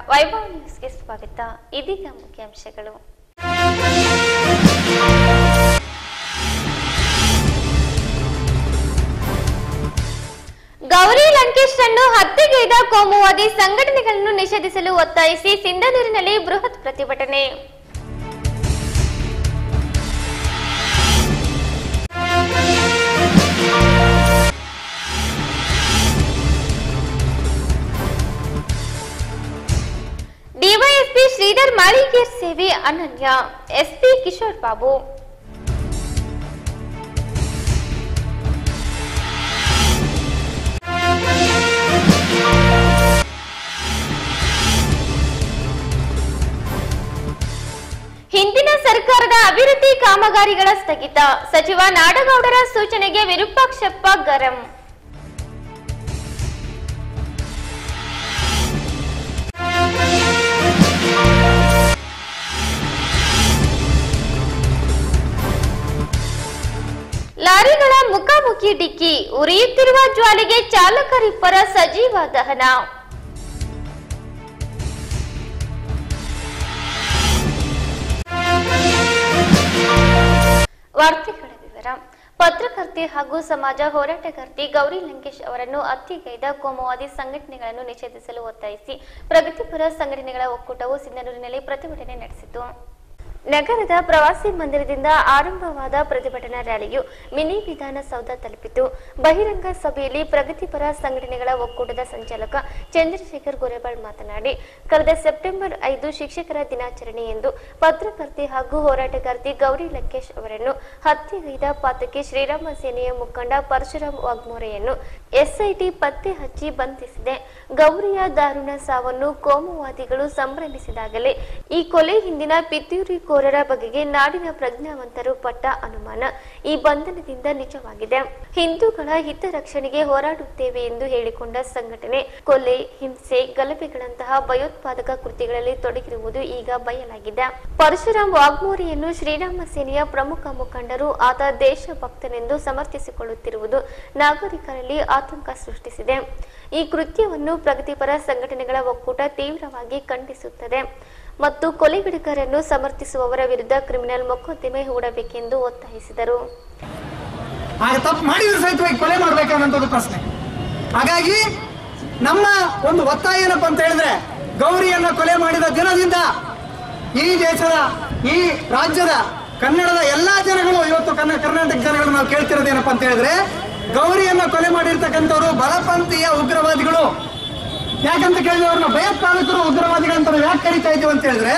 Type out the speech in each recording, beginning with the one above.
ವೈಭವ್ ನ್ಯೂಸ್ಗೆ ಸ್ವಾಗತ ಇದೀಗ ಮುಖ್ಯಾಂಶಗಳು ಗೌರಿ ಲಂಕೇಶ್ ಅನ್ನು ಹತ್ಯೆಗೈದ ಕೋಮುವಾದಿ ಸಂಘಟನೆಗಳನ್ನು ನಿಷೇಧಿಸಲು ಒತ್ತಾಯಿಸಿ ಸಿಂಧನೂರಿನಲ್ಲಿ ಬೃಹತ್ ಪ್ರತಿಭಟನೆ ಡಿವೈಎಸ್ಪಿ ಶ್ರೀಧರ್ ಮಾಳಿಗೇರ್ ಸೇವೆ ಅನನ್ಯ ಎಸ್ಪಿ ಕಿಶೋರ್ ಬಾಬು ಹಿಂದಿನ ಸರ್ಕಾರದ ಅಭಿವೃದ್ಧಿ ಕಾಮಗಾರಿಗಳ ಸ್ಥಗಿತ ಸಚಿವ ನಾಡಗೌಡರ ಸೂಚನೆಗೆ ವಿರೂಪಾಕ್ಷಪ್ಪ ಗರಂ ಲಾರಿಗಳ ಮುಖಾಮುಖಿ ಡಿಕ್ಕಿ ಉರಿಯುತ್ತಿರುವ ಜ್ವಾಲೆಗೆ ಚಾಲಕರಿಬ್ಬರ ಸಜೀವ ದಹನ ವಾರ್ತೆಗಳ ವಿವರ ಪತ್ರಕರ್ತೆ ಹಾಗೂ ಸಮಾಜ ಹೋರಾಟಗಾರ್ತಿ ಗೌರಿ ಲಂಕೇಶ್ ಅವರನ್ನು ಹತ್ಯೆಗೈದ ಕೋಮುವಾದಿ ಸಂಘಟನೆಗಳನ್ನು ನಿಷೇಧಿಸಲು ಒತ್ತಾಯಿಸಿ ಪ್ರಗತಿಪರ ಸಂಘಟನೆಗಳ ಒಕ್ಕೂಟವು ಸಿಂಧನೂರಿನಲ್ಲಿ ಪ್ರತಿಭಟನೆ ನಡೆಸಿತು ನಗರದ ಪ್ರವಾಸಿ ಮಂದಿರದಿಂದ ಆರಂಭವಾದ ಪ್ರತಿಭಟನಾ ರ್ಯಾಲಿಯು ಮಿನಿ ವಿಧಾನಸೌಧ ತಲುಪಿತು ಬಹಿರಂಗ ಸಭೆಯಲ್ಲಿ ಪ್ರಗತಿಪರ ಸಂಘಟನೆಗಳ ಒಕ್ಕೂಟದ ಸಂಚಾಲಕ ಚಂದ್ರಶೇಖರ್ ಗೊರೆಬಾಳ್ ಮಾತನಾಡಿ ಕಳೆದ ಸೆಪ್ಟೆಂಬರ್ ಐದು ಶಿಕ್ಷಕರ ದಿನಾಚರಣೆ ಎಂದು ಪತ್ರಕರ್ತೆ ಹಾಗೂ ಹೋರಾಟಗಾರ್ತಿ ಗೌರಿ ಲಂಕೇಶ್ ಅವರನ್ನು ಹತ್ಯೆಗೈದ ಪಾತಕಿ ಶ್ರೀರಾಮ ಸೇನೆಯ ಮುಖಂಡ ಪರಶುರಾಮ್ ವಾಗ್ಮೋರೆಯನ್ನು ಎಸ್ಐಟಿ ಪತ್ತೆ ಹಚ್ಚಿ ಬಂಧಿಸಿದೆ ಗೌರಿಯ ದಾರುಣ ಸಾವನ್ನು ಕೋಮುವಾದಿಗಳು ಸಂಭ್ರಮಿಸಿದಾಗಲೇ ಈ ಕೊಲೆ ಹಿಂದಿನ ಪಿತೂರಿಕೋರರ ಬಗೆಗೆ ನಾಡಿನ ಪ್ರಜ್ಞಾವಂತರು ಪಟ್ಟ ಅನುಮಾನ ಈ ಬಂಧನದಿಂದ ನಿಜವಾಗಿದೆ ಹಿಂದೂಗಳ ಹಿತರಕ್ಷಣೆಗೆ ಹೋರಾಡುತ್ತೇವೆ ಎಂದು ಹೇಳಿಕೊಂಡ ಸಂಘಟನೆ ಕೊಲೆ ಹಿಂಸೆ ಗಲಭೆಗಳಂತಹ ಭಯೋತ್ಪಾದಕ ಕೃತ್ಯಗಳಲ್ಲಿ ತೊಡಗಿರುವುದು ಈಗ ಬಯಲಾಗಿದೆ ಪರಶುರಾಮ್ ವಾಗ್ಮೋರಿಯನ್ನು ಶ್ರೀರಾಮ ಸೇನೆಯ ಪ್ರಮುಖ ಮುಖಂಡರು ಆತ ದೇಶಭಕ್ತನೆಂದು ಸಮರ್ಥಿಸಿಕೊಳ್ಳುತ್ತಿರುವುದು ನಾಗರಿಕರಲ್ಲಿ ಆತಂಕ ಸೃಷ್ಟಿಸಿದೆ ಈ ಕೃತ್ಯವನ್ನು ಪ್ರಗತಿಪರ ಸಂಘಟನೆಗಳ ಒಕ್ಕೂಟ ತೀವ್ರವಾಗಿ ಖಂಡಿಸುತ್ತದೆ ಮತ್ತು ಕೊಲೆಗಡಿಗರನ್ನು ಸಮರ್ಥಿಸುವವರ ವಿರುದ್ಧ ಕ್ರಿಮಿನಲ್ ಮೊಕದ್ದಮೆ ಹೂಡಬೇಕೆಂದು ಒತ್ತಾಯಿಸಿದರು ಆಗ ತಪ್ಪು ಮಾಡಿದ್ರೆ ಸಹಿತವಾಗಿ ಕೊಲೆ ಮಾಡ್ಬೇಕನ್ನೋಂಥದ್ದು ಪ್ರಶ್ನೆ ಹಾಗಾಗಿ ನಮ್ಮ ಒಂದು ಒತ್ತಾಯ ಏನಪ್ಪ ಅಂತ ಹೇಳಿದ್ರೆ ಗೌರಿಯನ್ನ ಕೊಲೆ ಮಾಡಿದ ದಿನದಿಂದ ಈ ದೇಶದ ಈ ರಾಜ್ಯದ ಕನ್ನಡದ ಎಲ್ಲಾ ಜನಗಳು ಇವತ್ತು ಕನ್ನ ಕರ್ನಾಟಕ ಜನಗಳು ನಾವು ಕೇಳ್ತಿರೋದು ಏನಪ್ಪ ಅಂತ ಹೇಳಿದ್ರೆ ಗೌರಿಯನ್ನ ಕೊಲೆ ಮಾಡಿರ್ತಕ್ಕಂಥವ್ರು ಬಲಪಂಥೀಯ ಉಗ್ರವಾದಿಗಳು ಯಾಕಂತ ಕೇಳಿದ್ರೆ ಅವ್ರನ್ನ ಭಯೋತ್ಪಾದಕರು ಉಗ್ರವಾದಿಗಳು ಅಂತ ನಾವು ಯಾಕೆ ಕರಿತಾ ಇದ್ದೀವಿ ಅಂತ ಹೇಳಿದ್ರೆ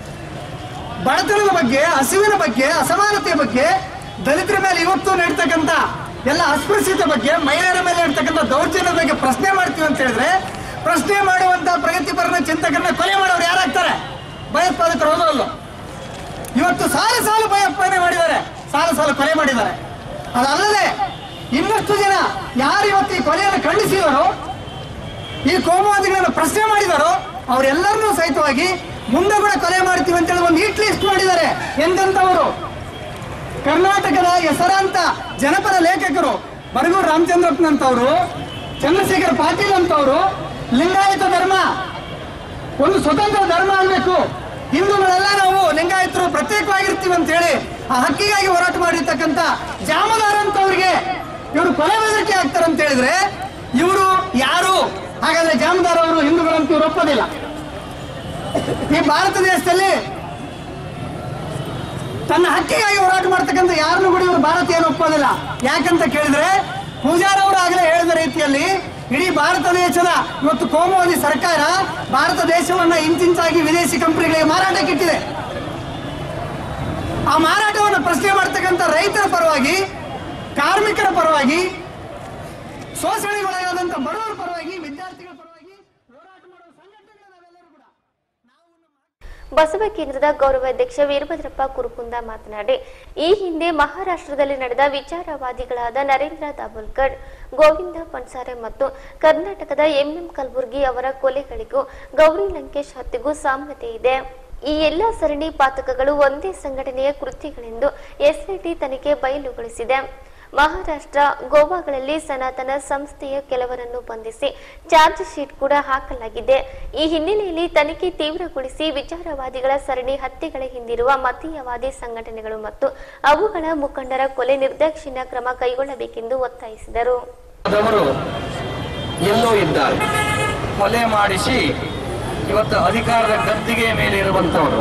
ಬಡತನದ ಬಗ್ಗೆ ಹಸಿವಿನ ಬಗ್ಗೆ ಅಸಮಾನತೆಯ ಬಗ್ಗೆ ದಲಿತರ ಮೇಲೆ ಇವತ್ತು ನಡೀತಕ್ಕಂಥ ಎಲ್ಲ ಅಸ್ಪೃಶ್ಯತೆ ಬಗ್ಗೆ ಮಹಿಳೆಯರ ಮೇಲೆ ನಡೀತಕ್ಕಂಥ ದೌರ್ಜನ್ಯದ ಬಗ್ಗೆ ಪ್ರಶ್ನೆ ಮಾಡ್ತೀವಿ ಅಂತ ಹೇಳಿದ್ರೆ ಪ್ರಶ್ನೆ ಮಾಡುವಂತ ಪ್ರಗತಿಪರನ ಚಿಂತಕರನ್ನ ಕೊಲೆ ಮಾಡೋರು ಯಾರಾಗ್ತಾರೆ ಭಯೋತ್ಪಾದಕರು ಹೌದಲ್ಲ ಇವತ್ತು ಸಾಲ ಸಾಲು ಭಯೋತ್ಪಾದನೆ ಮಾಡಿದ್ದಾರೆ ಸಾಲ ಸಾಲು ಕೊಲೆ ಮಾಡಿದ್ದಾರೆ ಅದಲ್ಲದೆ ಇನ್ನಷ್ಟು ಜನ ಯಾರು ಇವತ್ತು ಈ ಕೊಲೆಯನ್ನು ಖಂಡಿಸಿದಾರೋ ಈ ಕೋಮುವಾದಿಗಳನ್ನು ಪ್ರಶ್ನೆ ಮಾಡಿದಾರೋ ಅವರೆಲ್ಲರನ್ನೂ ಸಹಿತವಾಗಿ ಮುಂದೆ ಕೂಡ ಕೊಲೆ ಮಾಡ್ತೀವಿ ಅಂತೇಳಿ ಒಂದು ಹಿಟ್ ಲಿಸ್ಟ್ ಮಾಡಿದ್ದಾರೆ ಎಂತೆಂಥವರು ಕರ್ನಾಟಕದ ಹೆಸರಾಂತ ಜನಪದ ಲೇಖಕರು ಬರಗೂರು ರಾಮಚಂದ್ರಪ್ಪನಂತವರು ಚಂದ್ರಶೇಖರ್ ಪಾಟೀಲ್ ಅಂತವರು ಲಿಂಗಾಯತ ಧರ್ಮ ಒಂದು ಸ್ವತಂತ್ರ ಧರ್ಮ ಆಗಬೇಕು ಹಿಂದೂಗಳೆಲ್ಲ ನಾವು ಲಿಂಗಾಯತರು ಪ್ರತ್ಯೇಕವಾಗಿರ್ತೀವಿ ಅಂತ ಹೇಳಿ ಆ ಹಕ್ಕಿಗಾಗಿ ಹೋರಾಟ ಮಾಡಿರ್ತಕ್ಕಂಥ ಜಾಮದಾರ್ ಅಂತವ್ರಿಗೆ ಇವರು ಕೊಲೆ ಬೆದರಿಕೆ ಆಗ್ತಾರೆ ಅಂತ ಹೇಳಿದ್ರೆ ಇವರು ಯಾರು ಹಾಗಾದ್ರೆ ಜಾಮದಾರ್ ಅವರು ಹಿಂದೂಗಳಂತ ಇವರು ಒಪ್ಪೋದಿಲ್ಲ ಈ ಭಾರತ ದೇಶದಲ್ಲಿ ತನ್ನ ಹಕ್ಕಿಗಾಗಿ ಹೋರಾಟ ಮಾಡ್ತಕ್ಕಂಥ ಯಾರನ್ನು ಕೂಡ ಇವರು ಭಾರತೀಯರು ಒಪ್ಪೋದಿಲ್ಲ ಯಾಕಂತ ಕೇಳಿದ್ರೆ ಪೂಜಾರ್ ಅವರು ಆಗಲೇ ಹೇಳಿದ ರೀತಿಯಲ್ಲಿ ಇಡೀ ಭಾರತ ದೇಶದ ಇವತ್ತು ಕೋಮುವಾದಿ ಸರ್ಕಾರ ಭಾರತ ದೇಶವನ್ನ ಇಂಚಿಂಚಾಗಿ ವಿದೇಶಿ ಕಂಪನಿಗಳಿಗೆ ಮಾರಾಟಕ್ಕೆ ಇಟ್ಟಿದೆ ಆ ಮಾರಾಟವನ್ನು ಪ್ರಶ್ನೆ ಮಾಡ್ತಕ್ಕಂಥ ರೈತರ ಪರವಾಗಿ ಕಾರ್ಮಿಕರ ಪರವಾಗಿ ಶೋಷಣೆಗೊಳಗಾದಂಥ ಬಡವರ ಪರವಾಗಿ ವಿದ್ಯಾರ್ಥಿಗಳ ಪರವಾಗಿ ಹೋರಾಟ ಮಾಡುವ ಸಂಘಟನೆಗಳು ನಾವೆಲ್ಲರೂ ಕೂಡ ಬಸವ ಕೇಂದ್ರದ ಗೌರವಾಧ್ಯಕ್ಷ ವೀರಭದ್ರಪ್ಪ ಕುರುಕುಂದ ಮಾತನಾಡಿ ಈ ಹಿಂದೆ ಮಹಾರಾಷ್ಟ್ರದಲ್ಲಿ ನಡೆದ ವಿಚಾರವಾದಿಗಳಾದ ನರೇಂದ್ರ ದಾಬೋಲ್ಕರ್ ಗೋವಿಂದ ಪನ್ಸಾರೆ ಮತ್ತು ಕರ್ನಾಟಕದ ಎಂಎಂ ಕಲಬುರ್ಗಿ ಅವರ ಕೊಲೆಗಳಿಗೂ ಗೌರಿ ಲಂಕೇಶ್ ಹತ್ಯೆಗೂ ಸಾಮ್ಯತೆ ಇದೆ ಈ ಎಲ್ಲ ಸರಣಿ ಪಾತಕಗಳು ಒಂದೇ ಸಂಘಟನೆಯ ಕೃತ್ಯಗಳೆಂದು ಎಸ್ಐಟಿ ತನಿಖೆ ಬಯಲುಗೊಳಿಸಿದೆ ಮಹಾರಾಷ್ಟ್ರ ಗೋವಾಗಳಲ್ಲಿ ಸನಾತನ ಸಂಸ್ಥೆಯ ಕೆಲವರನ್ನು ಬಂಧಿಸಿ ಚಾರ್ಜ್ ಶೀಟ್ ಕೂಡ ಹಾಕಲಾಗಿದೆ ಈ ಹಿನ್ನೆಲೆಯಲ್ಲಿ ತನಿಖೆ ತೀವ್ರಗೊಳಿಸಿ ವಿಚಾರವಾದಿಗಳ ಸರಣಿ ಹತ್ಯೆಗಳ ಹಿಂದಿರುವ ಮತೀಯವಾದಿ ಸಂಘಟನೆಗಳು ಮತ್ತು ಅವುಗಳ ಮುಖಂಡರ ಕೊಲೆ ನಿರ್ದಾಕ್ಷಿಣ್ಯ ಕ್ರಮ ಕೈಗೊಳ್ಳಬೇಕೆಂದು ಒತ್ತಾಯಿಸಿದರು ಆದವರು ಎಲ್ಲೋ ಇದ್ದಾರೆ ಕೊಲೆ ಮಾಡಿಸಿ ಇವತ್ತು ಅಧಿಕಾರದ ಗದ್ದಿಗೆ ಮೇಲೆ ಇರುವಂತವರು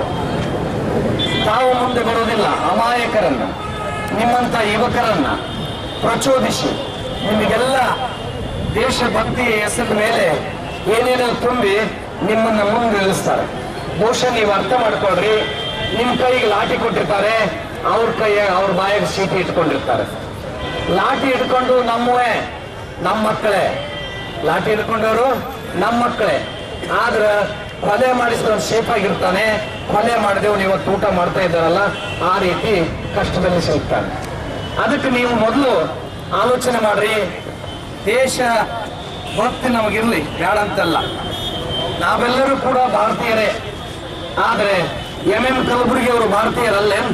ತಾವು ಮುಂದೆ ಬರುವುದಿಲ್ಲ ಅಮಾಯಕರನ್ನ ನಿಮ್ಮಂತ ಯುವಕರನ್ನ ಪ್ರಚೋದಿಸಿ ನಿಮಗೆಲ್ಲ ದೇಶಭಕ್ತಿಯ ಹೆಸರ ಮೇಲೆ ಏನೇನೋ ತುಂಬಿ ನಿಮ್ಮನ್ನ ಮುಂದೆ ನಿಲ್ಲಿಸ್ತಾರೆ ಬಹುಶಃ ನೀವು ಅರ್ಥ ಮಾಡ್ಕೊಳ್ರಿ ನಿಮ್ ಕೈಗೆ ಲಾಠಿ ಕೊಟ್ಟಿರ್ತಾರೆ ಅವ್ರ ಕೈಯ ಅವ್ರ ಬಾಯಿಗೆ ಸೀಟಿ ಇಟ್ಕೊಂಡಿರ್ತಾರೆ ಲಾಠಿ ಹಿಡ್ಕೊಂಡು ನಮ್ಮವೇ ನಮ್ಮ ಮಕ್ಕಳೇ ಲಾಠಿ ಹಿಡ್ಕೊಂಡವರು ನಮ್ಮ ಮಕ್ಕಳೇ ಆದ್ರ ಕೊಲೆ ಮಾಡಿಸಿದವನು ಸೇಫ್ ಆಗಿರ್ತಾನೆ ಕೊಲೆ ಮಾಡಿದವನು ಇವತ್ತು ಊಟ ಮಾಡ್ತಾ ಇದ್ದಾರಲ್ಲ ಆ ರೀತಿ ಕಷ್ಟದಲ್ಲಿ ಸಿಗ್ತಾನೆ ಅದಕ್ಕೆ ನೀವು ಮೊದಲು ಆಲೋಚನೆ ಮಾಡ್ರಿ ದೇಶ ಭಕ್ತಿ ನಮಗಿರ್ಲಿ ಬೇಡ ಅಂತಲ್ಲ ನಾವೆಲ್ಲರೂ ಕೂಡ ಭಾರತೀಯರೇ ಆದ್ರೆ ಎಂ ಎಂ ಕಲಬುರ್ಗಿ ಅವರು ಭಾರತೀಯರಲ್ಲೇನು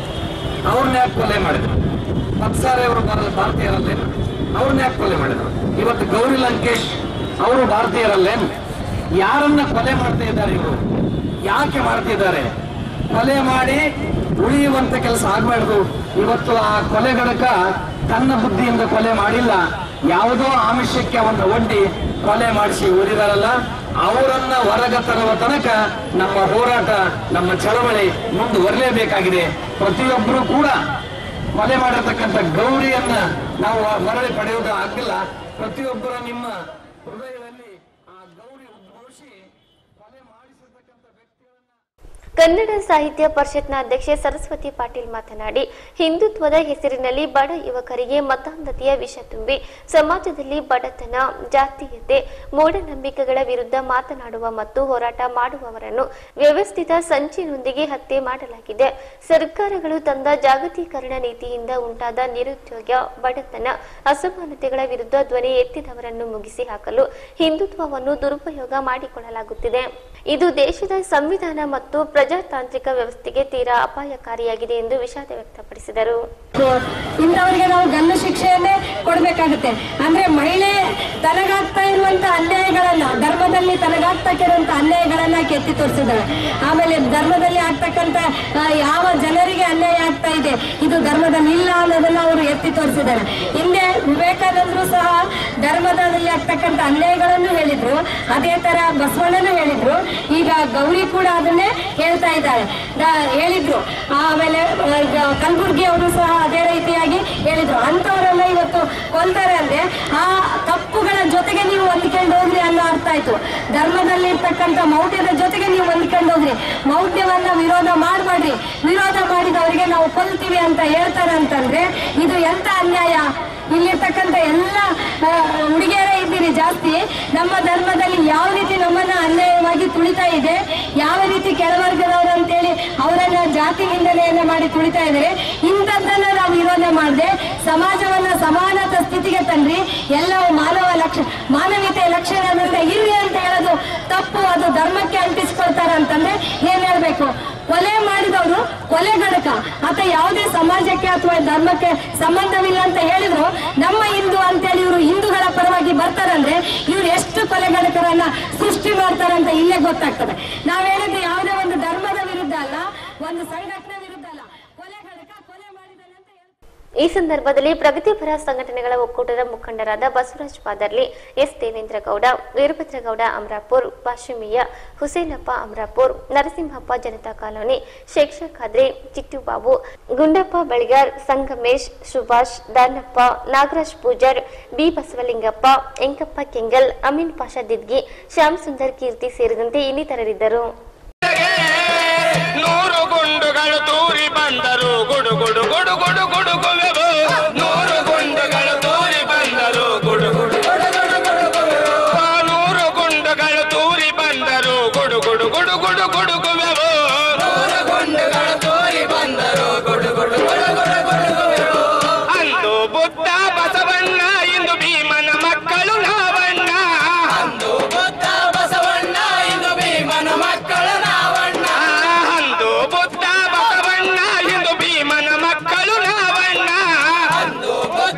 ಅವ್ರನ್ನ ಯಾಕೆ ಕೊಲೆ ಮಾಡಿದ್ರು ಪಕ್ಸಾರೆ ಅವರು ಭಾರತೀಯರಲ್ಲೇನು ಅವ್ರನ್ನ ಯಾಕೆ ಕೊಲೆ ಮಾಡಿದ್ರು ಇವತ್ತು ಗೌರಿ ಲಂಕೇಶ್ ಅವರು ಭಾರತೀಯರಲ್ಲೇನು ಯಾರನ್ನ ಕೊಲೆ ಮಾಡ್ತಾ ಇದ್ದಾರೆ ಇವರು ಯಾಕೆ ಮಾಡ್ತಿದ್ದಾರೆ ಕೊಲೆ ಮಾಡಿ ಉಳಿಯುವಂತ ಕೆಲಸ ಆಗ್ಬಾರ್ದು ಇವತ್ತು ಆ ಕೊಲೆಗಡಕ ತನ್ನ ಬುದ್ಧಿಯಿಂದ ಕೊಲೆ ಮಾಡಿಲ್ಲ ಯಾವುದೋ ಆಮಿಷಕ್ಕೆ ಅವನ್ನ ಒಡ್ಡಿ ಕೊಲೆ ಮಾಡಿಸಿ ಉಳಿದಾರಲ್ಲ ಅವರನ್ನ ಹೊರಗೆ ತರುವ ತನಕ ನಮ್ಮ ಹೋರಾಟ ನಮ್ಮ ಚಳವಳಿ ಮುಂದುವರಲೇಬೇಕಾಗಿದೆ ಪ್ರತಿಯೊಬ್ಬರು ಕೂಡ ಕೊಲೆ ಮಾಡಿರ್ತಕ್ಕಂಥ ಗೌರಿಯನ್ನ ನಾವು ಮರಳಿ ಪಡೆಯುವುದು ಆಗಿಲ್ಲ ಪ್ರತಿಯೊಬ್ಬರ ನಿಮ್ಮ ಹೃದಯದಲ್ಲಿ ಆ ಗೌರಿ ಉದ್ಘೋಷಿ ಕೊಲೆ ಮಾಡಿಸಿರ್ತಕ್ಕಂಥ ವ್ಯಕ್ತಿಗಳನ್ನ ಕನ್ನಡ ಸಾಹಿತ್ಯ ಪರಿಷತ್ನ ಅಧ್ಯಕ್ಷೆ ಸರಸ್ವತಿ ಪಾಟೀಲ್ ಮಾತನಾಡಿ ಹಿಂದುತ್ವದ ಹೆಸರಿನಲ್ಲಿ ಬಡ ಯುವಕರಿಗೆ ಮತಾಂಧತೆಯ ವಿಷ ತುಂಬಿ ಸಮಾಜದಲ್ಲಿ ಬಡತನ ಜಾತೀಯತೆ ಮೂಢನಂಬಿಕೆಗಳ ವಿರುದ್ಧ ಮಾತನಾಡುವ ಮತ್ತು ಹೋರಾಟ ಮಾಡುವವರನ್ನು ವ್ಯವಸ್ಥಿತ ಸಂಚಿನೊಂದಿಗೆ ಹತ್ಯೆ ಮಾಡಲಾಗಿದೆ ಸರ್ಕಾರಗಳು ತಂದ ಜಾಗತೀಕರಣ ನೀತಿಯಿಂದ ಉಂಟಾದ ನಿರುದ್ಯೋಗ ಬಡತನ ಅಸಮಾನತೆಗಳ ವಿರುದ್ಧ ಧ್ವನಿ ಎತ್ತಿದವರನ್ನು ಮುಗಿಸಿ ಹಾಕಲು ಹಿಂದುತ್ವವನ್ನು ದುರುಪಯೋಗ ಮಾಡಿಕೊಳ್ಳಲಾಗುತ್ತಿದೆ ಇದು ದೇಶದ ಸಂವಿಧಾನ ಮತ್ತು ಪ್ರಜಾತಾಂತ್ರಿಕ ವ್ಯವಸ್ಥೆಗೆ ತೀರಾ ಅಪಾಯಕಾರಿಯಾಗಿದೆ ಎಂದು ವಿಷಾದ ವ್ಯಕ್ತಪಡಿಸಿದರು ಇಂಥವರಿಗೆ ನಾವು ಗಲ್ಲು ಶಿಕ್ಷೆಯನ್ನೇ ಕೊಡ್ಬೇಕಾಗುತ್ತೆ ಅಂದ್ರೆ ಮಹಿಳೆ ತನಗಾಗ್ತಾ ಇರುವಂತ ಅನ್ಯಾಯಗಳನ್ನ ಧರ್ಮದಲ್ಲಿ ತನಗಾಗ್ತಾ ಇರುವಂತ ಅನ್ಯಾಯಗಳನ್ನ ಕೆತ್ತಿ ತೋರಿಸಿದ್ದಾಳೆ ಆಮೇಲೆ ಧರ್ಮದಲ್ಲಿ ಆಗ್ತಕ್ಕಂತ ಆ, ಯಾವ ಜನರಿಗೆ ಅನ್ಯಾಯ ಆಗ್ತಾ ಇದೆ ಇದು ಧರ್ಮದಲ್ಲಿ ಇಲ್ಲ ಅನ್ನೋದನ್ನ ಅವರು ಎತ್ತಿ ತೋರಿಸಿದ್ದಾರೆ ಹಿಂದೆ ವಿವೇಕಾನಂದರು ಸಹ ಧರ್ಮದಲ್ಲಿ ಆಗ್ತಕ್ಕಂತ ಅನ್ಯಾಯಗಳನ್ನು ಹೇಳಿದ್ರು ಅದೇ ತರ ಬಸವಣ್ಣನು ಹೇಳಿದ್ರು ಈಗ ಗೌರಿ ಕೂಡ ಅದನ್ನೇ ಹೇಳ್ತಾ ಇದ್ದಾರೆ ದ- ಹೇಳಿದ್ರು ಆಮೇಲೆ ಆ, ಈಗ ಕಲಬುರ್ಗಿ ಅವರು ಸಹ ಅದೇ ರೀತಿಯಾಗಿ ಹೇಳಿದ್ರು ಅಂತವರೆಲ್ಲ ಇವತ್ತು ಕೊಲ್ತಾರೆ ಅಂದ್ರೆ ಆ ತಪ್ಪುಗಳ ಜೊತೆಗೆ ನೀವು ಹೊಂದ್ಕೊಂಡು ಹೋಗ್ರಿ ಅನ್ನೋ ಅರ್ಥ ಆಯ್ತು ಧರ್ಮದಲ್ಲಿ ಇರ್ತಕ್ಕಂಥ ಮೌಢ್ಯದ ಜೊತೆಗೆ ನೀವು ಹೊಂದ್ಕೊಂಡು ಹೋಗ್ರಿ ಮೌಢ್ಯವನ್ನ ವಿರೋಧ ಮಾಡಬೇಡ್ರಿ ವಿರೋಧ ಮಾಡಿದವರಿಗೆ ನಾವು ಕೊಲ್ತೀವಿ ಅಂತ ಹೇಳ್ತಾರೆ ಅಂತಂದ್ರೆ ಇದು ಎಂತ ಅನ್ಯಾಯ ಇಲ್ಲಿರ್ತಕ್ಕಂಥ ಎಲ್ಲ ಆ, ಹುಡುಗಿಯರೇ ಇದ್ದೀರಿ ಜಾಸ್ತಿ ನಮ್ಮ ಧರ್ಮದಲ್ಲಿ ಯಾವ ರೀತಿ ನಮ್ಮನ್ನ ಅನ್ಯಾಯವಾಗಿ ತುಳಿತಾ ಇದೆ ಯಾವ ರೀತಿ ಕೆಳವರ್ಗದವರು ಅಂತೇಳಿ ಅವರನ್ನ ಜಾತಿ ನಿಂದನೆಯನ್ನ ಮಾಡಿ ತುಳಿತಾ ಇದ್ದಾರೆ ಇಂಥದ್ದನ್ನ ನಾವು ವಿರೋಧ ಮಾಡದೆ ಸಮಾಜವನ್ನ ಸಮಾನತ ಸ್ಥಿತಿಗೆ ತನ್ರಿ ಎಲ್ಲವೂ ಮಾನವ ಲಕ್ಷ ಮಾನವೀಯತೆಯ ಲಕ್ಷಣದಂತೆ ಇರ್ರಿ ಅಂತ ಹೇಳೋದು ತಪ್ಪು ಅದು ಧರ್ಮಕ್ಕೆ ಅಂಟಿಸ್ಕೊಳ್ತಾರ ಅಂತಂದ್ರೆ ಏನ್ ಹೇಳ್ಬೇಕು ಕೊಲೆ ಮಾಡಿದವರು ಕೊಲೆಗಡಕ ಅಥವಾ ಯಾವುದೇ ಸಮಾಜಕ್ಕೆ ಅಥವಾ ಧರ್ಮಕ್ಕೆ ಸಂಬಂಧವಿಲ್ಲ ಅಂತ ಹೇಳಿದ್ರು ನಮ್ಮ ಹಿಂದೂ ಅಂತೇಳಿ ಇವರು ಹಿಂದೂಗಳ ಪರವಾಗಿ ಬರ್ತಾರಂದ್ರೆ ಇವ್ರು ಎಷ್ಟು ಕೊಲೆಗಡಕರನ್ನ ಸೃಷ್ಟಿ ಮಾಡ್ತಾರಂತ ಇಲ್ಲೇ ಗೊತ್ತಾಗ್ತದೆ ನಾವ್ ಹೇಳಿದ್ದು ಯಾವುದೇ ಒಂದು ಧರ್ಮದ ವಿರುದ್ಧ ಅಲ್ಲ ಒಂದು ಸಂಘಟನೆ ವಿರುದ್ಧ ಅಲ್ಲ ಕೊಲೆಗಡಕ ಕೊಲೆ ಮಾಡಿದಾನೆ ಅಂತ ಹೇಳ್ತಾರೆ ಈ ಸಂದರ್ಭದಲ್ಲಿ ಪ್ರಗತಿಪರ ಸಂಘಟನೆಗಳ ಒಕ್ಕೂಟದ ಮುಖಂಡರಾದ Basavaraj Padarli S Devendra Gowda Veerabhadragowda Amarapur Bashumiya Hussenappa Amarapur Narasimhappa Janata colony Sheksha Khadri Chittubabu Gundappa Baligar Sangamesh Subhash Danappa Nagaraj Pujar B Basavalingappa Enkappa Kengal Amin Pasha Didgi Shyam Sundar Keerthi ಸೇರಿದಂತೆ ಇನ್ನಿತರರಿದ್ದರು ನೂರು ಗುಂಡುಗಳು ತೂರಿ ಬಂದರು ಗುಡು ಗುಡು ಗುಡು ಗುಡು ಗುಡುಗುವೆವು ನೂರು ಗುಂಡುಗಳು ತೂರಿ ಬಂದರು ಗುಡು ಗುಡು ಗುಡು ಗುಡು ಗುಡುಗುವೆವು. ಆ ನೂರು ಗುಂಡುಗಳು ತೂರಿ ಬಂದರು ಗುಡು ಗುಡು ಗುಡು ಗುಡು ಗುಡುಗುವೆವು ನೂರು ಗುಂಡುಗಳು ತೂರಿ ಬಂದರು ಗುಡು ಗುಡು ಗುಡು ಗುಡು ಗುಡುಗುವೆವು ಅಂದು ಬುದ್ಧ ಬಸವಣ್ಣ ಇಂದು ಭೀಮನ ಮಕ್ಕಳು ನಾವಣ್ಣ ಅಂದು ಬುದ್ಧ ಬಸವಣ್ಣ ಇಂದು ಭೀಮನ ಮಕ್ಕಳು ನಾವಣ್ಣ ಅಂದು ಬುದ್ಧ ಬಸವಣ್ಣ ಇಂದು ಭೀಮನ ಮಕ್ಕಳು ನಾವಣ್ಣ ಅಂದು ಬುದ್ಧ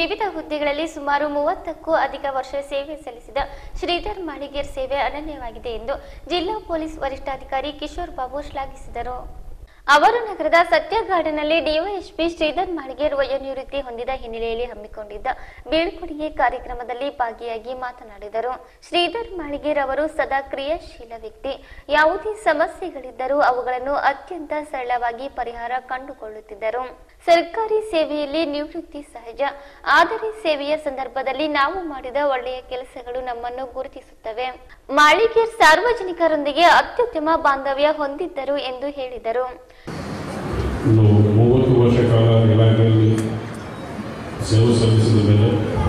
ವಿವಿಧ ಹುದ್ದೆಗಳಲ್ಲಿ ಸುಮಾರು ಮೂವತ್ತಕ್ಕೂ ಅಧಿಕ ವರ್ಷ ಸೇವೆ ಸಲ್ಲಿಸಿದ ಶ್ರೀಧರ್ ಮಾಳಿಗೇರ್ ಸೇವೆ ಅನನ್ಯವಾಗಿದೆ ಎಂದು ಜಿಲ್ಲಾ ಪೊಲೀಸ್ ವರಿಷ್ಠಾಧಿಕಾರಿ ಕಿಶೋರ್ ಬಾಬು ಶ್ಲಾಘಿಸಿದರು ಅವರು ನಗರದ ಸತ್ಯ ಗಾರ್ಡನ್ನಲ್ಲಿ ಡಿವೈಎಸ್ಪಿ ಶ್ರೀಧರ್ ಮಾಳಿಗೇರ್ ವಯೋನಿವೃತ್ತಿ ಹೊಂದಿದ ಹಿನ್ನೆಲೆಯಲ್ಲಿ ಹಮ್ಮಿಕೊಂಡಿದ್ದ ಬೀಳ್ಕೊಡುಗೆ ಕಾರ್ಯಕ್ರಮದಲ್ಲಿ ಭಾಗಿಯಾಗಿ ಮಾತನಾಡಿದರು ಶ್ರೀಧರ್ ಮಾಳಿಗೇರ್ ಅವರು ಸದಾ ಕ್ರಿಯಾಶೀಲ ವ್ಯಕ್ತಿ ಯಾವುದೇ ಸಮಸ್ಯೆಗಳಿದ್ದರೂ ಅವುಗಳನ್ನು ಅತ್ಯಂತ ಸರಳವಾಗಿ ಪರಿಹಾರ ಕಂಡುಕೊಳ್ಳುತ್ತಿದ್ದರು ಸರ್ಕಾರಿ ಸೇವೆಯಲ್ಲಿ ನಿವೃತ್ತಿ ಸಹಜ ಆದರೆ ಸೇವೆಯ ಸಂದರ್ಭದಲ್ಲಿ ನಾವು ಮಾಡಿದ ಒಳ್ಳೆಯ ಕೆಲಸಗಳು ನಮ್ಮನ್ನು ಗುರುತಿಸುತ್ತವೆ ಮಾಳಿಗೇರ್ ಸಾರ್ವಜನಿಕರೊಂದಿಗೆ ಅತ್ಯುತ್ತಮ ಬಾಂಧವ್ಯ ಹೊಂದಿದ್ದರು ಎಂದು ಹೇಳಿದರು ಒಂದು ಮೂವತ್ತು ವರ್ಷ ಕಾಲ ಇಲಾಖೆಯಲ್ಲಿ ಸೇವೆ ಸಲ್ಲಿಸಿದ ಮೇಲೆ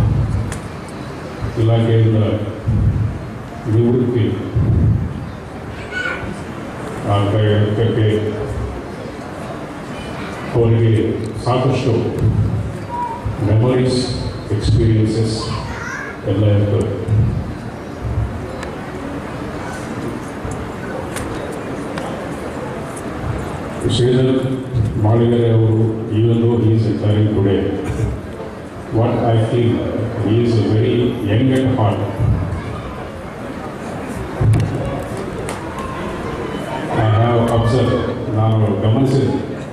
ಇಲಾಖೆಯಿಂದ ನಿವೃತ್ತಿ ಆಗಕ್ಕೆ ಅವರಿಗೆ ಸಾಕಷ್ಟು ಮೆಮೊರೀಸ್ ಎಕ್ಸ್ಪೀರಿಯನ್ಸಸ್ ಎಲ್ಲ ಇರ್ತವೆ ಶ್ರೀಧರ್ ಮಾಳಿಗರೆ ಅವರು even though he is retiring today, what I feel, he is very young at heart. I have observed, ನಾನು ಗಮನಿಸಿದೆ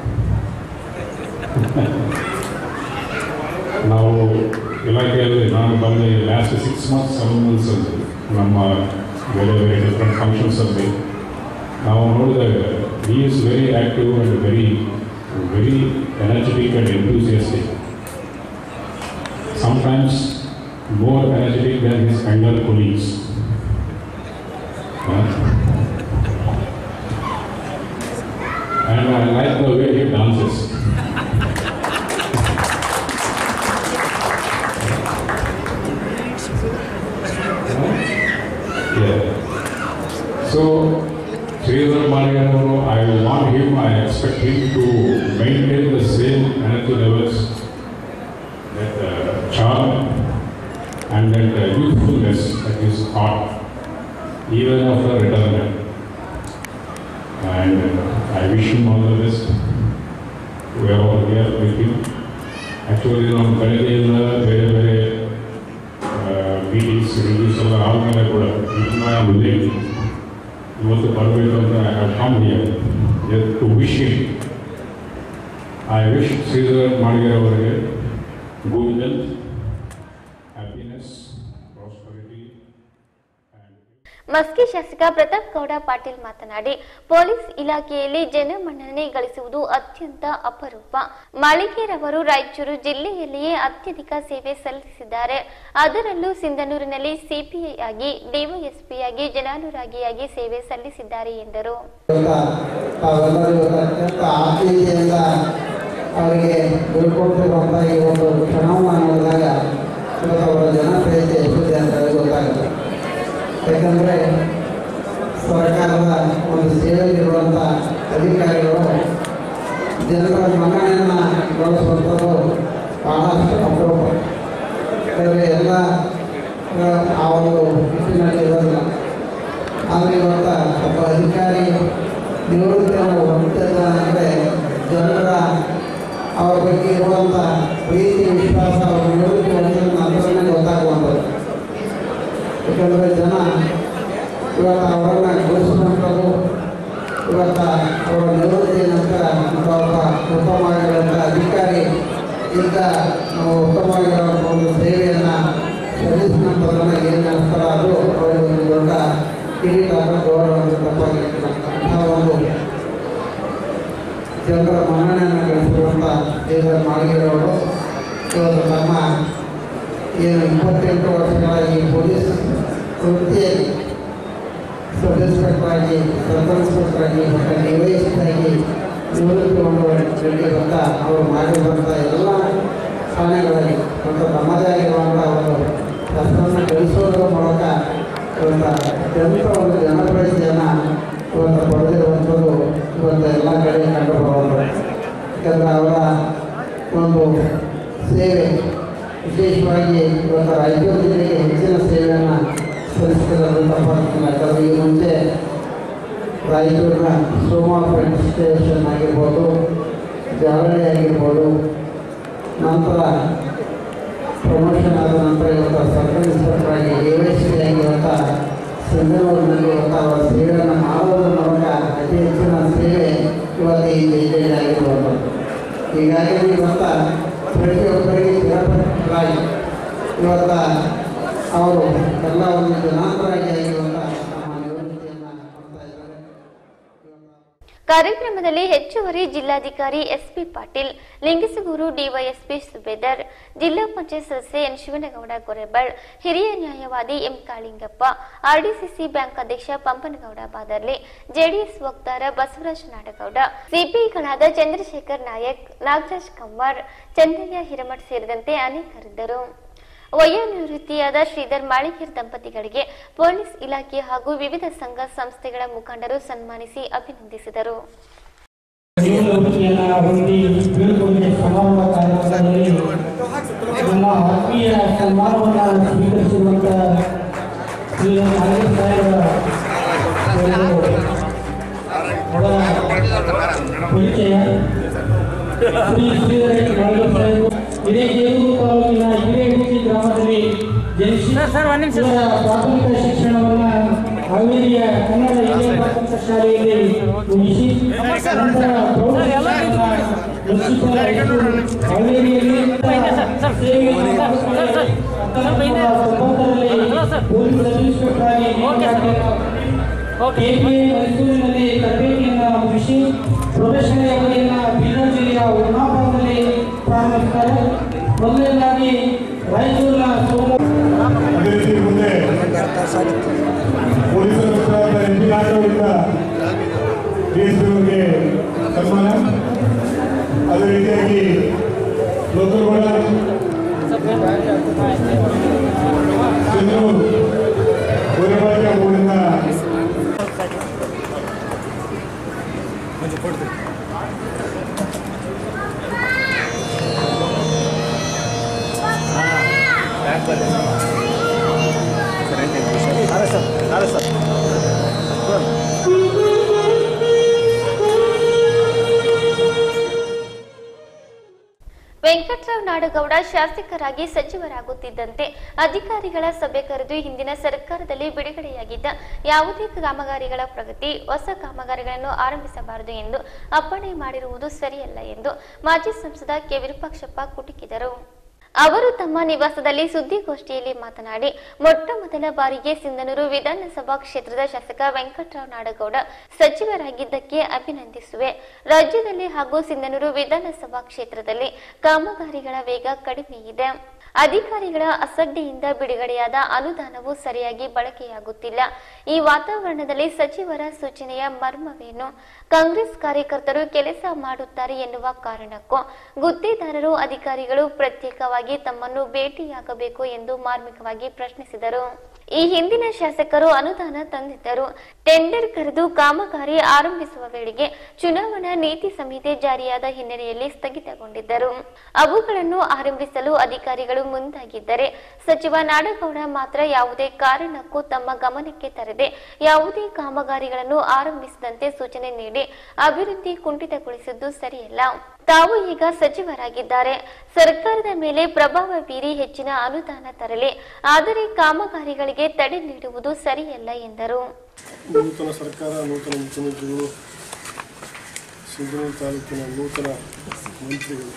ನಾವು ಇಲಾಖೆಯಲ್ಲಿ ನಾನು ಬಂದ last six months seven months ನಮ್ಮ ಬೇರೆ ಬೇರೆ ಡಿಫ್ರೆಂಟ್ ಫಂಕ್ಷನ್ಸಲ್ಲಿ ನಾವು ನೋಡಿದಾಗ he is very active and very very energetic and enthusiastic sometimes more energetic than his younger colleagues Huh? and I like the way he dances Yeah. So, Sridhar Maligan, I want him, I expect him to maintain the same energy levels, that uh, charm and that uh, youthfulness at his heart, even after retirement. And uh, I wish him all the best. We are all here with him. Actually, ನಮ್ಮ ಬೆಳಗ್ಗೆಯಿಂದ ಬೇರೆ ಬೇರೆ meetings reviews ಎಲ್ಲ ಆದಮೇಲೆ ಕೂಡ ಇನ್ನ late ಇವತ್ತು ಬರಬೇಕು ಅಂತ I have come here to wish him I wish Sridhar ಮಾಡಿಗೆ ಅವರಿಗೆ good health happiness prosperity and Maski ಶಾಸಕ ಪ್ರತಾಪ್ ಗೌಡ ಪಾಟೀಲ್ ಮಾತನಾಡಿ ಪೊಲೀಸ್ ಇಲಾಖೆಯಲ್ಲಿ ಜನಮನ್ನಣೆ ಗಳಿಸುವುದು ಅತ್ಯಂತ ಅಪರೂಪ ಮಾಳಿಗೇರವರು ರಾಯಚೂರು ಜಿಲ್ಲೆಯಲ್ಲಿಯೇ ಅತ್ಯಧಿಕ ಸೇವೆ ಸಲ್ಲಿಸಿದ್ದಾರೆ ಅದರಲ್ಲೂ ಸಿಂಧನೂರಿನಲ್ಲಿ ಸಿಪಿಐ ಆಗಿ ಡಿವೈಎಸ್ಪಿಯಾಗಿ ಜನಾನುರಾಗಿಯಾಗಿ ಸೇವೆ ಸಲ್ಲಿಸಿದ್ದಾರೆ ಎಂದರು ತಾವೆಲ್ಲರೂ ಇವತ್ತು ಅತ್ಯಂತ ಆತ್ಮೀಯತೆಯಿಂದ ಅವರಿಗೆ ಬೀಳ್ಕೊಳ್ತಿರುವಂಥ ಈ ಒಂದು ಕ್ಷಣವನ್ನು ನೋಡಿದಾಗ ಇವತ್ತು ಅವರ ಜನಪ್ರಿಯತೆ ಎಷ್ಟಿದೆ ಅಂತ ಹೇಳಿ ಗೊತ್ತಾಗುತ್ತೆ ಯಾಕಂದರೆ ಸರ್ಕಾರದ ಒಂದು ಸೇವೆಯಲ್ಲಿರುವಂಥ ಅಧಿಕಾರಿಗಳು ಜನರ ಮನ್ನಣೆಯನ್ನು ಗಳಿಸುವಂಥದ್ದು ಬಹಳಷ್ಟು ಅಪರೂಪ ಯಾಕಂದರೆ ಎಲ್ಲ ಆ, ಆ ಒಂದು ನಿಟ್ಟಿನಲ್ಲಿ ಇರೋದಿಲ್ಲ ಆದರೆ ಇವತ್ತ ಒಬ್ಬ ಅಧಿಕಾರಿ ನಿವೃತ್ತಿಯನ್ನು ಹೊಂದಿದ ಅಂದರೆ ಜನರ ಅವ್ರ ಬಗ್ಗೆ ಇರುವಂಥ ಪ್ರೀತಿ ವಿಶ್ವಾಸ ಅವ್ರ ನಿವೃತ್ತಿ ಹೊಂದಿದ ನಂತರನೇ ಗೊತ್ತಾಗುವಂಥದ್ದು ಯಾಕಂದರೆ ಜನ ಇವತ್ತು ಅವರನ್ನು ಘೋಷಿಸುವಂಥದ್ದು ಇವತ್ತು ಅವರ ನಿವೃತ್ತಿ ನಂತರ ಇಂಥ ಒಬ್ಬ ಉತ್ತಮವಾಗಿರುವಂಥ ಅಧಿಕಾರಿ ಇಂಥ ನಾವು ಉತ್ತಮವಾಗಿರುವಂಥ ಒಂದು ಸೇವೆಯನ್ನು ಸಲ್ಲಿಸಿದ ನಂತರ ಏನು ಅನಿಸ್ತಾರ ಅದು ಅವರಿಗೆ ಒಂದು ದೊಡ್ಡ ಕಿರೀಟ ಗೌರವ ಅಂತ ತಪ್ಪಾಗಿರ್ತದೆ ಅಂಥ ಒಂದು ಜನರ ಮನ್ನಣೆಯನ್ನು ಗಳಿಸಿರುವಂಥ ದೇವರ ಮಾಳಿಗೆರವರು ಇವತ್ತು ತಮ್ಮ ಏನು ಇಪ್ಪತ್ತೆಂಟು ವರ್ಷಗಳ ಈ ಪೊಲೀಸ್ ವೃತ್ತಿಯಲ್ಲಿ ಸಬ್ ಇನ್ಸ್ಪೆಕ್ಟರ್ ಆಗಿ ಸಬ್ ಇನ್ಸ್ಪೆಕ್ಟರ್ ಆಗಿ ಮತ್ತು ಡಿವೈಎಸ್ಪಿ ಆಗಿ ನಿವೃತ್ತಿ ಹೊಂದುವಂತ ಅವರು ಮಾಡಿರುವಂಥ ಎಲ್ಲ ಠಾಣೆಗಳಲ್ಲಿ ಮತ್ತು ತಮ್ಮದೇ ಆಗಿರುವಂಥ ಒಂದು ಕೆಲಸವನ್ನು ಗಳಿಸೋದ್ರ ಮೂಲಕ ಇವತ್ತು ಅತ್ಯಂತ ಒಂದು ಜನಪ್ರಿಯತೆಯನ್ನು ಇವತ್ತು ಪಡೆದಿರುವಂಥದ್ದು ಇವತ್ತು ಎಲ್ಲ ಕಡೆ ಕಂಡುಬರುವಂಥದ್ದು ಯಾಕಂದರೆ ಅವರ ಒಂದು ಸೇವೆ ವಿಶೇಷವಾಗಿ ಇವತ್ತು ರಾಯಚೂರು ಜಿಲ್ಲೆಗೆ ಹೆಚ್ಚಿನ ಸೇವೆಯನ್ನು ಸಲ್ಲಿಸಿರೋದು ತಪ್ಪಾಗ್ತಿಲ್ಲ ಯಾಕಂದರೆ ಈ ಮುಂಚೆ ರಾಯಚೂರಿನ ಸೋಮಾ ಪೆಟ್ ಸ್ಟೇಷನ್ ಆಗಿರ್ಬೋದು ಜಾಲಹಳ್ಳಿ ಆಗಿರ್ಬೋದು ನಂತರ ಪ್ರಮೋಷನ್ ಆದ ನಂತರ ಇವತ್ತು ಸರ್ಕಲ್ ಇನ್ಸ್ಪೆಕ್ಟರ್ ಆಗಿ ಎ ವೈ ಸಿ ಆಗಿ ಇವತ್ತು ಸಿಂಧನೂರಿನಲ್ಲಿ ಇವತ್ತು ಅವರ ಸೇವೆಯನ್ನು ಮಾಡೋದ್ರ ಮೂಲಕ ಅತಿ ಹೆಚ್ಚಿನ ಸೇವೆ ಇವತ್ತು ಈ ಜಿಲ್ಲೆಯಲ್ಲಿ ಆಗಿರುವುದು ಹೀಗಾಗಿ ಇವತ್ತು ಪ್ರತಿಯೊಬ್ಬರಿಗೆ ಚಿರಪರಾಗಿ ಇವತ್ತು ಅವರು ಎಲ್ಲ ಒಂದು ಜನಾಂತರಾಗಿ ಆಗಿ ಇವತ್ತು ನಮ್ಮ ನಿವೃತ್ತಿಯನ್ನು ಮಾಡ್ತಾ ಇದ್ದಾರೆ ಕಾರ್ಯಕ್ರಮದಲ್ಲಿ ಹೆಚ್ಚುವರಿ ಜಿಲ್ಲಾಧಿಕಾರಿ ಎಸ್ಪಿ ಪಾಟೀಲ್ ಲಿಂಗಸಗೂರು ಡಿವೈಎಸ್ಪಿ ಸುಬೇದರ್ ಜಿಲ್ಲಾ ಪಂಚಾಯತ್ ಸದಸ್ಯ ಎನ್ ಶಿವನಗೌಡ ಗೊರೆಬಳ್ ಹಿರಿಯ ನ್ಯಾಯವಾದಿ ಎಂ ಕಾಳಿಂಗಪ್ಪ ಆರ್ಡಿಸಿಸಿ ಬ್ಯಾಂಕ್ ಅಧ್ಯಕ್ಷ ಪಂಪನಗೌಡ ಬಾದರ್ಲಿ ಜೆಡಿಎಸ್ ವಕ್ತಾರ ಬಸವರಾಜ ನಾಡಗೌಡ ಸಿಪಿಐಗಳಾದ ಚಂದ್ರಶೇಖರ್ ನಾಯಕ್ ನಾಗರಾಜ್ ಕಮ್ಮಾರ್ ಚಂದ್ರಯ್ಯ ಹಿರಮಠ್ ಸೇರಿದಂತೆ ಅನೇಕರಿದ್ದರು ವಯೋನಿವೃತ್ತಿಯಾದ ಶ್ರೀಧರ್ ಮಾಳಿಕೇರ್ ದಂಪತಿಗಳಿಗೆ ಪೊಲೀಸ್ ಇಲಾಖೆ ಹಾಗೂ ವಿವಿಧ ಸಂಘ ಸಂಸ್ಥೆಗಳ ಮುಖಂಡರು ಸನ್ಮಾನಿಸಿ ಅಭಿನಂದಿಸಿದರು ವೃತ್ತಿಯನ್ನ ಹೊಂದಿ ಬೀಳ್ಕೊಡುಗೆ ಸಮಾರಂಭ ಕಾರ್ಯಕ್ರಮದಲ್ಲಿ ನಮ್ಮ ಆತ್ಮೀಯ ಸನ್ಮಾನವನ್ನು ಸ್ವೀಕರಿಸಿರುವಂತ ಶ್ರೀ ನಾಗೇಶ್ ಸಾಹೇಬರ ಒಂದು ಮೊದಲ ಪರಿಚಯ ಶ್ರೀ ಶ್ರೀಧರ ನಾಗೇಶ್ ಸಾಹೇಬರು ಇದೇ ಜೇಗೂರು ತಾಲೂಕಿನ ಹಿರೇಗುತ್ತಿ ಗ್ರಾಮದಲ್ಲಿ ಜನಿಸಿ ಇವರ ಪ್ರಾಥಮಿಕ ಶಿಕ್ಷಣವನ್ನು ಹಾವೇರಿಯ ಕನ್ನಡ ಹಿರಿಯ ಪ್ರಾಥಮಿಕ ಶಾಲೆಯಲ್ಲಿ ಮುಗಿಸಿ ನಂತರ ಪ್ರೌಢ ಶಿಕ್ಷಣವನ್ನು ಮುಗಿಸಿದ ಇವರು ಹಾವೇರಿಯಲ್ಲಿ ಸೇವೆಯನ್ನು ಮಾಡಿದ್ದಾರೆ. ಹತ್ತೊಂಬತ್ತು ತೊಂಬತ್ತರಲ್ಲಿ ಪೊಲೀಸ್ ಸಬ್ ಇನ್ಸ್ಪೆಕ್ಟರ್ ಆಗಿ ನೇಮಕಾತಿಯನ್ನು ಕೆಪಿಎ ಮೈಸೂರಿನಲ್ಲಿ ತರಬೇತಿಯನ್ನು ಮುಗಿಸಿ ಪ್ರೊಫೆಷನಲ್ ಅವಧಿಯನ್ನು ಬೀದರ್ ಜಿಲ್ಲೆಯ ಉನ್ನಾಪುರದಲ್ಲಿ ಪ್ರಾರಂಭಿಸುತ್ತಾರೆ ಮೊದಲನೇದಾಗಿ ರಾಯಚೂರಿನ ಸೋಮ ಅದೇ ರೀತಿ ಮುಂದೆ ಪೊಲೀಸರ ವಕ್ತಾರರಾದ ಎಂ ಪಿ ನಾಟಕದಿಂದ ಡಿಎಸ್ಪಿಯವರಿಗೆ ಸನ್ಮಾನ ಅದೇ ರೀತಿಯಾಗಿ ಲೋಕಲ್ಗೌಡ ಸಿಂಧೂರು ಗೋರೆಬಾಳಿಕೆ ಅವರಿಂದ ವೆಂಕಟರಾವ್ ನಾಡಗೌಡ ಶಾಸಕರಾಗಿ ಸಚಿವರಾಗುತ್ತಿದ್ದಂತೆ ಅಧಿಕಾರಿಗಳ ಸಭೆ ಕರೆದು ಹಿಂದಿನ ಸರ್ಕಾರದಲ್ಲಿ ಬಿಡುಗಡೆಯಾಗಿದ್ದ ಯಾವುದೇ ಕಾಮಗಾರಿಗಳ ಪ್ರಗತಿ ಹೊಸ ಕಾಮಗಾರಿಗಳನ್ನು ಆರಂಭಿಸಬಾರದು ಎಂದು ಅಪ್ಪಣೆ ಮಾಡಿರುವುದು ಸರಿಯಲ್ಲ ಎಂದು ಮಾಜಿ ಸಂಸದ ಕೆ ವಿರೂಪಾಕ್ಷಪ್ಪ ಕುಟುಕಿದರು ಅವರು ತಮ್ಮ ನಿವಾಸದಲ್ಲಿ ಸುದ್ದಿಗೋಷ್ಠಿಯಲ್ಲಿ ಮಾತನಾಡಿ ಮೊಟ್ಟ ಮೊದಲ ಬಾರಿಗೆ ಸಿಂಧನೂರು ವಿಧಾನಸಭಾ ಕ್ಷೇತ್ರದ ಶಾಸಕ ವೆಂಕಟರಾವ್ ನಾಡಗೌಡ ಸಚಿವರಾಗಿದ್ದಕ್ಕೆ ಅಭಿನಂದಿಸುವೆ ರಾಜ್ಯದಲ್ಲಿ ಹಾಗೂ ಸಿಂಧನೂರು ವಿಧಾನಸಭಾ ಕ್ಷೇತ್ರದಲ್ಲಿ ಕಾಮಗಾರಿಗಳ ವೇಗ ಕಡಿಮೆ ಇದೆ ಅಧಿಕಾರಿಗಳ ಅಸಡ್ಡೆಯಿಂದ ಬಿಡುಗಡೆಯಾದ ಅನುದಾನವು ಸರಿಯಾಗಿ ಬಳಕೆಯಾಗುತ್ತಿಲ್ಲ ಈ ವಾತಾವರಣದಲ್ಲಿ ಸಚಿವರ ಸೂಚನೆಯ ಮರ್ಮವೇನು ಕಾಂಗ್ರೆಸ್ ಕಾರ್ಯಕರ್ತರು ಕೆಲಸ ಮಾಡುತ್ತಾರೆ ಎನ್ನುವ ಕಾರಣಕ್ಕೂ ಗುತ್ತಿದಾರರು ಅಧಿಕಾರಿಗಳು ಪ್ರತ್ಯೇಕವಾಗಿ ತಮ್ಮನ್ನು ಭೇಟಿಯಾಗಬೇಕು ಎಂದು ಮಾರ್ಮಿಕವಾಗಿ ಪ್ರಶ್ನಿಸಿದರು ಈ ಹಿಂದಿನ ಶಾಸಕರು ಅನುದಾನ ತಂದಿದ್ದರು ಟೆಂಡರ್ ಕರೆದು ಕಾಮಗಾರಿ ಆರಂಭಿಸುವ ವೇಳೆಗೆ ಚುನಾವಣಾ ನೀತಿ ಸಂಹಿತೆ ಜಾರಿಯಾದ ಹಿನ್ನೆಲೆಯಲ್ಲಿ ಸ್ಥಗಿತಗೊಂಡಿದ್ದರು ಅವುಗಳನ್ನು ಆರಂಭಿಸಲು ಅಧಿಕಾರಿಗಳು ಮುಂದಾಗಿದ್ದರೆ ಸಚಿವ ನಾಡಗೌಡ ಮಾತ್ರ ಯಾವುದೇ ಕಾರಣಕ್ಕೂ ತಮ್ಮ ಗಮನಕ್ಕೆ ತರದೆ ಯಾವುದೇ ಕಾಮಗಾರಿಗಳನ್ನು ಆರಂಭಿಸದಂತೆ ಸೂಚನೆ ನೀಡಿ ಅಭಿವೃದ್ಧಿ ಕುಂಠಿತಗೊಳಿಸಿದ್ದು ಸರಿಯಲ್ಲ ತಾವು ಈಗ ಸಚಿವರಾಗಿದ್ದಾರೆ ಸರ್ಕಾರದ ಮೇಲೆ ಪ್ರಭಾವ ಬೀರಿ ಹೆಚ್ಚಿನ ಅನುದಾನ ತರಲಿ ಆದರೆ ಕಾಮಗಾರಿಗಳಿಗೆ ತಡೆ ನೀಡುವುದು ಸರಿಯಲ್ಲ ಎಂದರು ನೂತನ ಸರ್ಕಾರ ನೂತನ ಮುಖ್ಯಮಂತ್ರಿಗಳು ಸಿಂಧನೂರು ತಾಲೂಕಿನ ನೂತನ ಮಂತ್ರಿಗಳು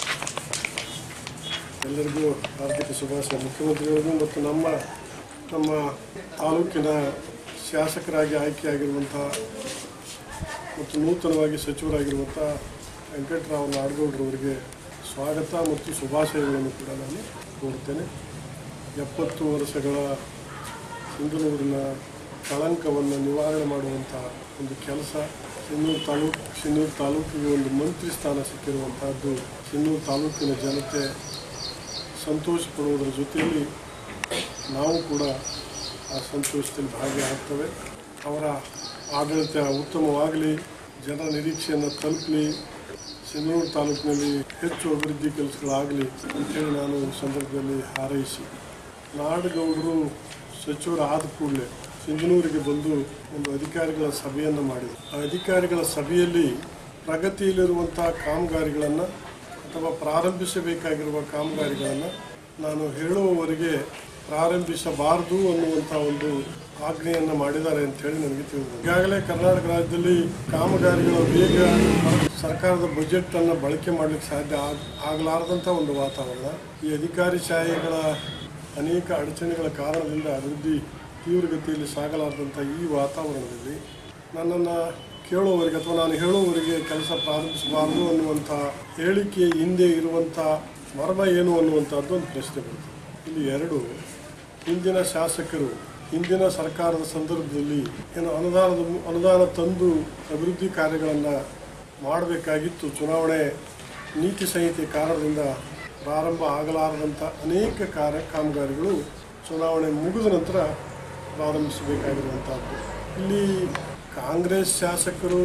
ಎಲ್ಲರಿಗೂ ಆರ್ಥಿಕ ಶುಭಾಶಯ ಮುಖ್ಯಮಂತ್ರಿಗಳಿಗೂ ಮತ್ತು ನಮ್ಮ ನಮ್ಮ ತಾಲೂಕಿನ ಶಾಸಕರಾಗಿ ಆಯ್ಕೆಯಾಗಿರುವಂಥ ಮತ್ತು ನೂತನವಾಗಿ ಸಚಿವರಾಗಿರುವಂಥ ವೆಂಕಟರಾವ್ ನಾಡಗೌಡರವರಿಗೆ ಸ್ವಾಗತ ಮತ್ತು ಶುಭಾಶಯಗಳನ್ನು ಕೂಡ ನಾನು ಕೋರುತ್ತೇನೆ ಎಪ್ಪತ್ತು ವರ್ಷಗಳ ಸಿಂಧನೂರಿನ ಕಳಂಕವನ್ನು ನಿವಾರಣೆ ಮಾಡುವಂಥ ಒಂದು ಕೆಲಸ ಸಿನ್ನೂರು ತಾಲೂಕು ಸಿನ್ನೂರು ತಾಲೂಕಿಗೆ ಒಂದು ಮಂತ್ರಿ ಸ್ಥಾನ ಸಿಕ್ಕಿರುವಂತಹದ್ದು ಸಿನ್ನೂರು ತಾಲೂಕಿನ ಜನತೆ ಸಂತೋಷ ಪಡುವುದರ ಜೊತೆಯಲ್ಲಿ ನಾವು ಕೂಡ ಆ ಸಂತೋಷದಲ್ಲಿ ಭಾಗಿಯಾಗ್ತವೆ ಅವರ ಆಡಳಿತ ಉತ್ತಮವಾಗಲಿ ಜನರ ನಿರೀಕ್ಷೆಯನ್ನು ತಲುಪಲಿ ಸಿನ್ನೂರು ತಾಲೂಕಿನಲ್ಲಿ ಹೆಚ್ಚು ಅಭಿವೃದ್ಧಿ ಕೆಲಸಗಳಾಗಲಿ ಅಂತೇಳಿ ನಾನು ಈ ಸಂದರ್ಭದಲ್ಲಿ ಹಾರೈಸಿ ನಾಡಗೌಡರು ಸಚಿವರಾದ ಕೂಡಲೇ ಸಿಂಧನೂರಿಗೆ ಬಂದು ಒಂದು ಅಧಿಕಾರಿಗಳ ಸಭೆಯನ್ನು ಮಾಡಿದರು ಆ ಅಧಿಕಾರಿಗಳ ಸಭೆಯಲ್ಲಿ ಪ್ರಗತಿಯಲ್ಲಿರುವಂಥ ಕಾಮಗಾರಿಗಳನ್ನು ಅಥವಾ ಪ್ರಾರಂಭಿಸಬೇಕಾಗಿರುವ ಕಾಮಗಾರಿಗಳನ್ನು ನಾನು ಹೇಳುವವರೆಗೆ ಪ್ರಾರಂಭಿಸಬಾರದು ಅನ್ನುವಂಥ ಒಂದು ಆಜ್ಞೆಯನ್ನು ಮಾಡಿದ್ದಾರೆ ಅಂತ ಹೇಳಿ ನನಗೆ ತಿಳಿದಿದೆ ಈಗಾಗಲೇ ಕರ್ನಾಟಕ ರಾಜ್ಯದಲ್ಲಿ ಕಾಮಗಾರಿಗಳ ವೇಗ ಸರ್ಕಾರದ ಬಜೆಟ್ ಅನ್ನು ಬಳಕೆ ಮಾಡಲಿಕ್ಕೆ ಸಾಧ್ಯ ಆಗ್ ಆಗಲಾರದಂಥ ಒಂದು ವಾತಾವರಣ ಈ ಅಧಿಕಾರಿಶಾಹಿಗಳ ಅನೇಕ ಅಡಚಣೆಗಳ ಕಾರಣದಿಂದ ಅಭಿವೃದ್ಧಿ ತೀವ್ರಗತಿಯಲ್ಲಿ ಸಾಗಲಾರದಂಥ ಈ ವಾತಾವರಣದಲ್ಲಿ ನನ್ನನ್ನು ಕೇಳುವವರಿಗೆ ಅಥವಾ ನಾನು ಹೇಳುವವರಿಗೆ ಕೆಲಸ ಪ್ರಾರಂಭಿಸಬಾರದು ಅನ್ನುವಂಥ ಹೇಳಿಕೆಯ ಹಿಂದೆ ಇರುವಂಥ ಮರ್ಮ ಏನು ಅನ್ನುವಂಥದ್ದು ಒಂದು ಪ್ರಶ್ನೆ ಬರುತ್ತೆ ಇಲ್ಲಿ ಎರಡು ಹಿಂದಿನ ಶಾಸಕರು ಹಿಂದಿನ ಸರ್ಕಾರದ ಸಂದರ್ಭದಲ್ಲಿ ಏನು ಅನುದಾನದ ಅನುದಾನ ತಂದು ಅಭಿವೃದ್ಧಿ ಕಾರ್ಯಗಳನ್ನು ಮಾಡಬೇಕಾಗಿತ್ತು ಚುನಾವಣೆ ನೀತಿ ಸಂಹಿತೆ ಕಾರಣದಿಂದ ಪ್ರಾರಂಭ ಆಗಲಾರದಂಥ ಅನೇಕ ಕಾರ್ಯ ಕಾಮಗಾರಿಗಳು ಚುನಾವಣೆ ಮುಗಿದ ನಂತರ ಪ್ರಾರಂಭಿಸಬೇಕಾಗಿರುವಂಥದ್ದು ಇಲ್ಲಿ ಕಾಂಗ್ರೆಸ್ ಶಾಸಕರು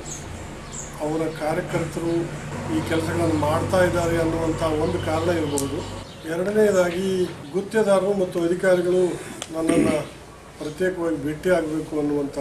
ಅವರ ಕಾರ್ಯಕರ್ತರು ಈ ಕೆಲಸಗಳನ್ನು ಮಾಡ್ತಾ ಇದ್ದಾರೆ ಅನ್ನುವಂಥ ಒಂದು ಕಾರಣ ಇರಬಹುದು ಎರಡನೇದಾಗಿ ಗುತ್ತೇದಾರರು ಮತ್ತು ಅಧಿಕಾರಿಗಳು ನನ್ನನ್ನು ಪ್ರತ್ಯೇಕವಾಗಿ ಭೇಟಿ ಆಗಬೇಕು ಅನ್ನುವಂಥ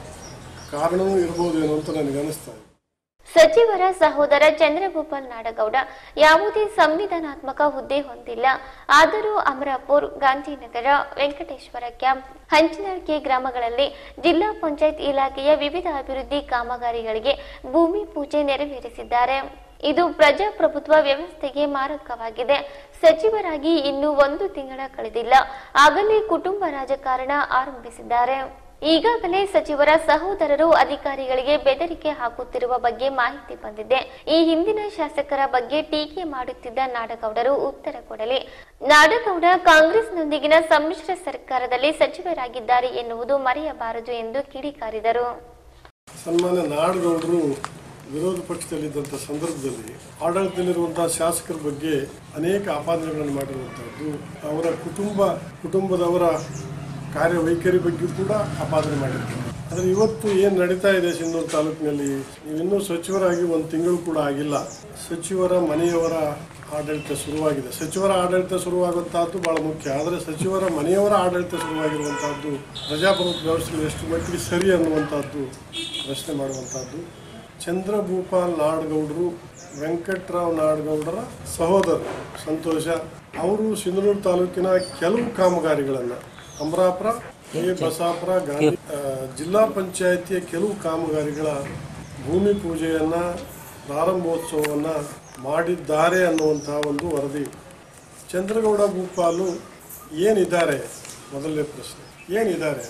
ಕಾರಣವೂ ಇರ್ಬೋದೇನೋ ಅಂತ ನನಗೆ ಅನಿಸ್ತಾ ಇದೆ ಸಚಿವರ ಸಹೋದರ ಚಂದ್ರಗೋಪಾಲ್ ನಾಡಗೌಡ ಯಾವುದೇ ಸಂವಿಧಾನಾತ್ಮಕ ಹುದ್ದೆ ಹೊಂದಿಲ್ಲ ಆದರೂ ಅಮರಾಪುರ್ ಗಾಂಧಿನಗರ ವೆಂಕಟೇಶ್ವರ ಕ್ಯಾಂಪ್ ಹಂಚಿನಳ್ಕೆ ಗ್ರಾಮಗಳಲ್ಲಿ ಜಿಲ್ಲಾ ಪಂಚಾಯತ್ ಇಲಾಖೆಯ ವಿವಿಧ ಅಭಿವೃದ್ಧಿ ಕಾಮಗಾರಿಗಳಿಗೆ ಭೂಮಿ ಪೂಜೆ ನೆರವೇರಿಸಿದ್ದಾರೆ ಇದು ಪ್ರಜಾಪ್ರಭುತ್ವ ವ್ಯವಸ್ಥೆಗೆ ಮಾರಕವಾಗಿದೆ ಸಚಿವರಾಗಿ ಇನ್ನು ಒಂದು ತಿಂಗಳ ಕಳೆದಿಲ್ಲ ಆಗಲೇ ಕುಟುಂಬ ರಾಜಕಾರಣ ಆರಂಭಿಸಿದ್ದಾರೆ ಈಗಾಗಲೇ ಸಚಿವರ ಸಹೋದರರು ಅಧಿಕಾರಿಗಳಿಗೆ ಬೆದರಿಕೆ ಹಾಕುತ್ತಿರುವ ಬಗ್ಗೆ ಮಾಹಿತಿ ಬಂದಿದೆ ಈ ಹಿಂದಿನ ಶಾಸಕರ ಬಗ್ಗೆ ಟೀಕೆ ಮಾಡುತ್ತಿದ್ದ ನಾಡಗೌಡರು ಉತ್ತರ ಕೊಡಲಿ ನಾಡಗೌಡ ಕಾಂಗ್ರೆಸ್ನೊಂದಿಗಿನ ಸಮ್ಮಿಶ್ರ ಸರ್ಕಾರದಲ್ಲಿ ಸಚಿವರಾಗಿದ್ದಾರೆ ಎನ್ನುವುದು ಮರೆಯಬಾರದು ಎಂದು ಕಿಡಿಕಾರಿದರು ಸನ್ಮಾನ್ಯ ನಾಡಗೌಡರು ವಿರೋಧ ಪಕ್ಷದಲ್ಲಿದ್ದಂಥ ಸಂದರ್ಭದಲ್ಲಿ ಆಡಳಿತದಲ್ಲಿರುವಂತಹ ಶಾಸಕರ ಬಗ್ಗೆ ಅನೇಕ ಆಪಾದನೆಗಳನ್ನು ಮಾಡಿರುವಂಥದ್ದು ಅವರ ಕುಟುಂಬ ಕುಟುಂಬದವರ ಕಾರ್ಯವೈಖರಿ ಬಗ್ಗೆ ಕೂಡ ಆಪಾದನೆ ಮಾಡಿರ್ತಾರೆ ಆದರೆ ಇವತ್ತು ಏನು ನಡೀತಾ ಇದೆ ಸಿಂಧೂರು ತಾಲೂಕಿನಲ್ಲಿ ನೀವಿನ್ನೂ ಸಚಿವರಾಗಿ ಒಂದು ತಿಂಗಳು ಕೂಡ ಆಗಿಲ್ಲ ಸಚಿವರ ಮನೆಯವರ ಆಡಳಿತ ಶುರುವಾಗಿದೆ ಸಚಿವರ ಆಡಳಿತ ಶುರುವಾಗುವಂತಹದ್ದು ಬಹಳ ಮುಖ್ಯ ಆದರೆ ಸಚಿವರ ಮನೆಯವರ ಆಡಳಿತ ಶುರುವಾಗಿರುವಂತಹದ್ದು ಪ್ರಜಾಪ್ರಭುತ್ವ ವ್ಯವಸ್ಥೆ ಎಷ್ಟು ಮಟ್ಟಿಗೆ ಸರಿ ಅನ್ನುವಂಥದ್ದು ಪ್ರಶ್ನೆ ಮಾಡುವಂಥದ್ದು ಚಂದ್ರಭೂಪಾಲ್ ನಾಡಗೌಡರು ವೆಂಕಟರಾವ್ ನಾಡಗೌಡರ ಸಹೋದರರು ಸಂತೋಷ ಅವರು ಸಿಂಧನೂರು ತಾಲೂಕಿನ ಕೆಲವು ಕಾಮಗಾರಿಗಳನ್ನು ಅಮರಾಪುರ ಕೆ ಬಸಾಪುರ ಗಾಂಧಿ ಆ, ಜಿಲ್ಲಾ ಪಂಚಾಯಿತಿಯ ಕೆಲವು ಕಾಮಗಾರಿಗಳ ಭೂಮಿ ಪೂಜೆಯನ್ನ ಪ್ರಾರಂಭೋತ್ಸವವನ್ನ ಮಾಡಿದ್ದಾರೆ ಅನ್ನುವಂತಹ ಒಂದು ವರದಿ ಚಂದ್ರಗೌಡ ಭೂಪಾಲು ಏನಿದ್ದಾರೆ ಮೊದಲನೇ ಪ್ರಶ್ನೆ ಏನಿದ್ದಾರೆ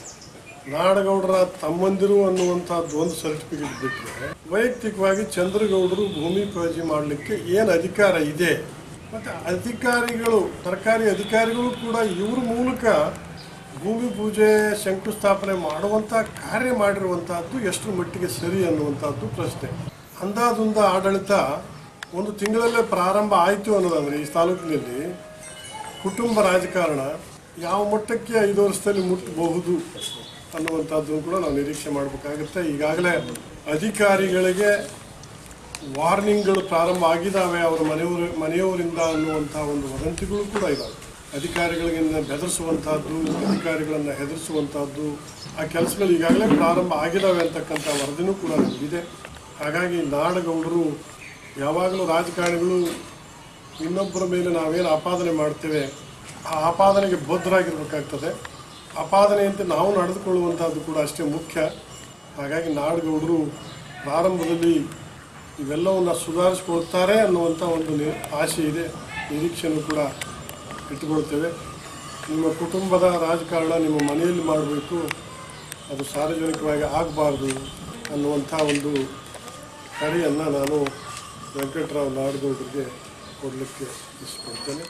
ನಾಡಗೌಡರ ತಮ್ಮಂದಿರು ಅನ್ನುವಂಥದ್ದು ಒಂದು ಸರ್ಟಿಫಿಕೇಟ್ ಬಿಟ್ಟರೆ ವೈಯಕ್ತಿಕವಾಗಿ ಚಂದ್ರಗೌಡರು ಭೂಮಿ ಪೂಜೆ ಮಾಡಲಿಕ್ಕೆ ಏನು ಅಧಿಕಾರ ಇದೆ ಮತ್ತೆ ಅಧಿಕಾರಿಗಳು ಸರ್ಕಾರಿ ಅಧಿಕಾರಿಗಳು ಕೂಡ ಇವ್ರ ಮೂಲಕ ಭೂಮಿ ಪೂಜೆ ಶಂಕುಸ್ಥಾಪನೆ ಮಾಡುವಂಥ ಕಾರ್ಯ ಮಾಡಿರುವಂತಹದ್ದು ಎಷ್ಟು ಮಟ್ಟಿಗೆ ಸರಿ ಅನ್ನುವಂಥದ್ದು ಪ್ರಶ್ನೆ ಅಂದಾಜುಂದ ಆಡಳಿತ ಒಂದು ತಿಂಗಳಲ್ಲೇ ಪ್ರಾರಂಭ ಆಯಿತು ಅನ್ನೋದಂದ್ರೆ ಈ ತಾಲೂಕಿನಲ್ಲಿ ಕುಟುಂಬ ರಾಜಕಾರಣ ಯಾವ ಮಟ್ಟಕ್ಕೆ ಐದು ವರ್ಷದಲ್ಲಿ ಮುಟ್ಟಬಹುದು ಅನ್ನುವಂಥದ್ದನ್ನು ಕೂಡ ನಾವು ನಿರೀಕ್ಷೆ ಮಾಡಬೇಕಾಗುತ್ತೆ ಈಗಾಗಲೇ ಅಧಿಕಾರಿಗಳಿಗೆ ವಾರ್ನಿಂಗ್ಗಳು ಪ್ರಾರಂಭ ಆಗಿದ್ದಾವೆ ಅವರ ಮನೆಯವರು ಮನೆಯವರಿಂದ ಅನ್ನುವಂಥ ಒಂದು ವದಂತಿಗಳು ಕೂಡ ಇದ್ದಾವೆ ಅಧಿಕಾರಿಗಳಿಂದ ಬೆದರಿಸುವಂತಹದ್ದು ಅಧಿಕಾರಿಗಳನ್ನು ಹೆದರಿಸುವಂತಹದ್ದು ಆ ಕೆಲಸಗಳು ಈಗಾಗಲೇ ಪ್ರಾರಂಭ ಆಗಿದ್ದಾವೆ ಅಂತಕ್ಕಂಥ ವರದಿನೂ ಕೂಡ ಇದೆ ಹಾಗಾಗಿ ನಾಡಗೌಡರು ಯಾವಾಗಲೂ ರಾಜಕಾರಣಿಗಳು ಇನ್ನೊಬ್ಬರ ಮೇಲೆ ನಾವೇನು ಆಪಾದನೆ ಮಾಡ್ತೇವೆ ಆ ಆಪಾದನೆಗೆ ಬದ್ಧರಾಗಿರ್ಬೇಕಾಗ್ತದೆ ಆಪಾದನೆಯಂತೆ ನಾವು ನಡೆದುಕೊಳ್ಳುವಂಥದ್ದು ಕೂಡ ಅಷ್ಟೇ ಮುಖ್ಯ ಹಾಗಾಗಿ ನಾಡಗೌಡರು ಪ್ರಾರಂಭದಲ್ಲಿ ಇವೆಲ್ಲವನ್ನು ಸುಧಾರಿಸ್ಕೊಳ್ತಾರೆ ಅನ್ನುವಂಥ ಒಂದು ನಿ ಆಸೆ ಇದೆ ನಿರೀಕ್ಷೆನೂ ಕೂಡ ಇಟ್ಟುಕೊಳ್ತೇವೆ ನಿಮ್ಮ ಕುಟುಂಬದ ರಾಜಕಾರಣ ನಿಮ್ಮ ಮನೆಯಲ್ಲಿ ಮಾಡಬೇಕು ಅದು ಸಾರ್ವಜನಿಕವಾಗಿ ಆಗಬಾರ್ದು ಅನ್ನುವಂಥ ಒಂದು ಕರೆಯನ್ನು ನಾನು ವೆಂಕಟರಾವ್ ನಾಡಗೌಡರಿಗೆ ಕೊಡಲಿಕ್ಕೆ ಇಷ್ಟಪಡ್ತೇನೆ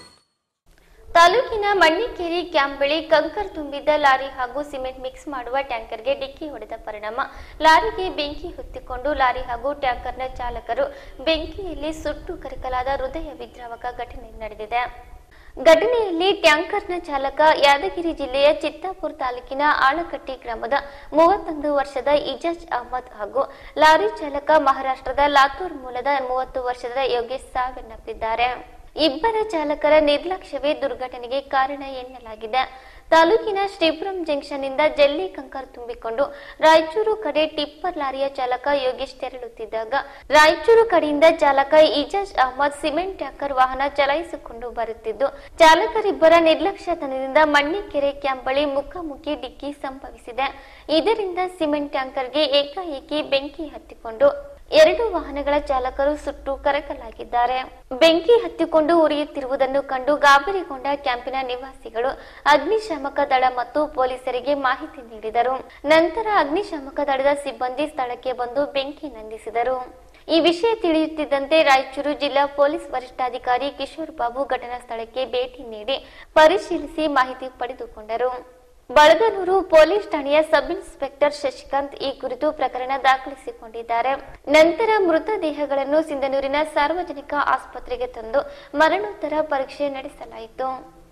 ತಾಲೂಕಿನ ಮಣ್ಣಿಕೇರಿ ಕ್ಯಾಂಪ್ ಬಳಿ ಕಂಕರ್ ತುಂಬಿದ್ದ ಲಾರಿ ಹಾಗೂ ಸಿಮೆಂಟ್ ಮಿಕ್ಸ್ ಮಾಡುವ ಟ್ಯಾಂಕರ್ಗೆ ಡಿಕ್ಕಿ ಹೊಡೆದ ಪರಿಣಾಮ ಲಾರಿಗೆ ಬೆಂಕಿ ಹೊತ್ತಿಕೊಂಡು ಲಾರಿ ಹಾಗೂ ಟ್ಯಾಂಕರ್ನ ಚಾಲಕರು ಬೆಂಕಿಯಲ್ಲಿ ಸುಟ್ಟು ಕರಕಲಾದ ಹೃದಯ ವಿದ್ರಾವಕ ಘಟನೆ ನಡೆದಿದೆ ಘಟನೆಯಲ್ಲಿ ಟ್ಯಾಂಕರ್ನ ಚಾಲಕ ಯಾದಗಿರಿ ಜಿಲ್ಲೆಯ ಚಿತ್ತಾಪುರ ತಾಲೂಕಿನ ಆಳಕಟ್ಟಿ ಗ್ರಾಮದ ಮೂವತ್ತೊಂದು ವರ್ಷದ ಇಜಾಜ್ ಅಹಮದ್ ಹಾಗೂ ಲಾರಿ ಚಾಲಕ ಮಹಾರಾಷ್ಟ್ರದ ಲಾತೂರ್ ಮೂಲದ ಮೂವತ್ತು ವರ್ಷದ ಯೋಗೇಶ್ ಸಾವನ್ನಪ್ಪಿದ್ದಾರೆ ಇಬ್ಬರ ಚಾಲಕರ ನಿರ್ಲಕ್ಷ್ಯವೇ ದುರ್ಘಟನೆಗೆ ಕಾರಣ ಎನ್ನಲಾಗಿದೆ ತಾಲೂಕಿನ ಶ್ರೀಪುರಂ ಜಂಕ್ಷನ್ ನಿಂದ ಜಲ್ಲಿ ಕಂಕರ್ ತುಂಬಿಕೊಂಡು ರಾಯಚೂರು ಕಡೆ ಟಿಪ್ಪರ್ ಲಾರಿಯ ಚಾಲಕ ಯೋಗೇಶ್ ತೆರಳುತ್ತಿದ್ದಾಗ ರಾಯಚೂರು ಕಡೆಯಿಂದ ಚಾಲಕ ಇಜಾಜ್ ಅಹಮದ್ ಸಿಮೆಂಟ್ ಟ್ಯಾಂಕರ್ ವಾಹನ ಚಲಾಯಿಸಿಕೊಂಡು ಬರುತ್ತಿದ್ದು ಚಾಲಕರಿಬ್ಬರ ನಿರ್ಲಕ್ಷ್ಯತನದಿಂದ ಮಣ್ಣಿಕೆರೆ ಕ್ಯಾಂಪ್ ಬಳಿ ಮುಖಾಮುಖಿ ಡಿಕ್ಕಿ ಸಂಭವಿಸಿದೆ ಇದರಿಂದ ಸಿಮೆಂಟ್ ಟ್ಯಾಂಕರ್ಗೆ ಏಕಾಏಕಿ ಬೆಂಕಿ ಹತ್ತಿಕೊಂಡು ಎರಡು ವಾಹನಗಳ ಚಾಲಕರು ಸುಟ್ಟು ಕರಕಲಾಗಿದ್ದಾರೆ ಬೆಂಕಿ ಹತ್ತಿಕೊಂಡು ಉರಿಯುತ್ತಿರುವುದನ್ನು ಕಂಡು ಗಾಬರಿಗೊಂಡ ಕ್ಯಾಂಪಿನ ನಿವಾಸಿಗಳು ಅಗ್ನಿಶಾಮಕ ದಳ ಮತ್ತು ಪೊಲೀಸರಿಗೆ ಮಾಹಿತಿ ನೀಡಿದರು ನಂತರ ಅಗ್ನಿಶಾಮಕ ದಳದ ಸಿಬ್ಬಂದಿ ಸ್ಥಳಕ್ಕೆ ಬಂದು ಬೆಂಕಿ ನಂದಿಸಿದರು ಈ ವಿಷಯ ತಿಳಿಯುತ್ತಿದ್ದಂತೆ ರಾಯಚೂರು ಜಿಲ್ಲಾ ಪೊಲೀಸ್ ವರಿಷ್ಠಾಧಿಕಾರಿ ಕಿಶೋರ್ ಬಾಬು ಘಟನಾ ಸ್ಥಳಕ್ಕೆ ಭೇಟಿ ನೀಡಿ ಪರಿಶೀಲಿಸಿ ಮಾಹಿತಿ ಪಡೆದುಕೊಂಡರು ಬಳಗನೂರು ಪೊಲೀಸ್ ಠಾಣೆಯ ಸಬ್ ಇನ್ಸ್ಪೆಕ್ಟರ್ ಶಶಿಕಾಂತ್ ಈ ಕುರಿತು ಪ್ರಕರಣ ದಾಖಲಿಸಿಕೊಂಡಿದ್ದಾರೆ ನಂತರ ಮೃತದೇಹಗಳನ್ನು ಸಿಂಧನೂರಿನ ಸಾರ್ವಜನಿಕ ಆಸ್ಪತ್ರೆಗೆ ತಂದು ಮರಣೋತ್ತರ ಪರೀಕ್ಷೆ ನಡೆಸಲಾಯಿತು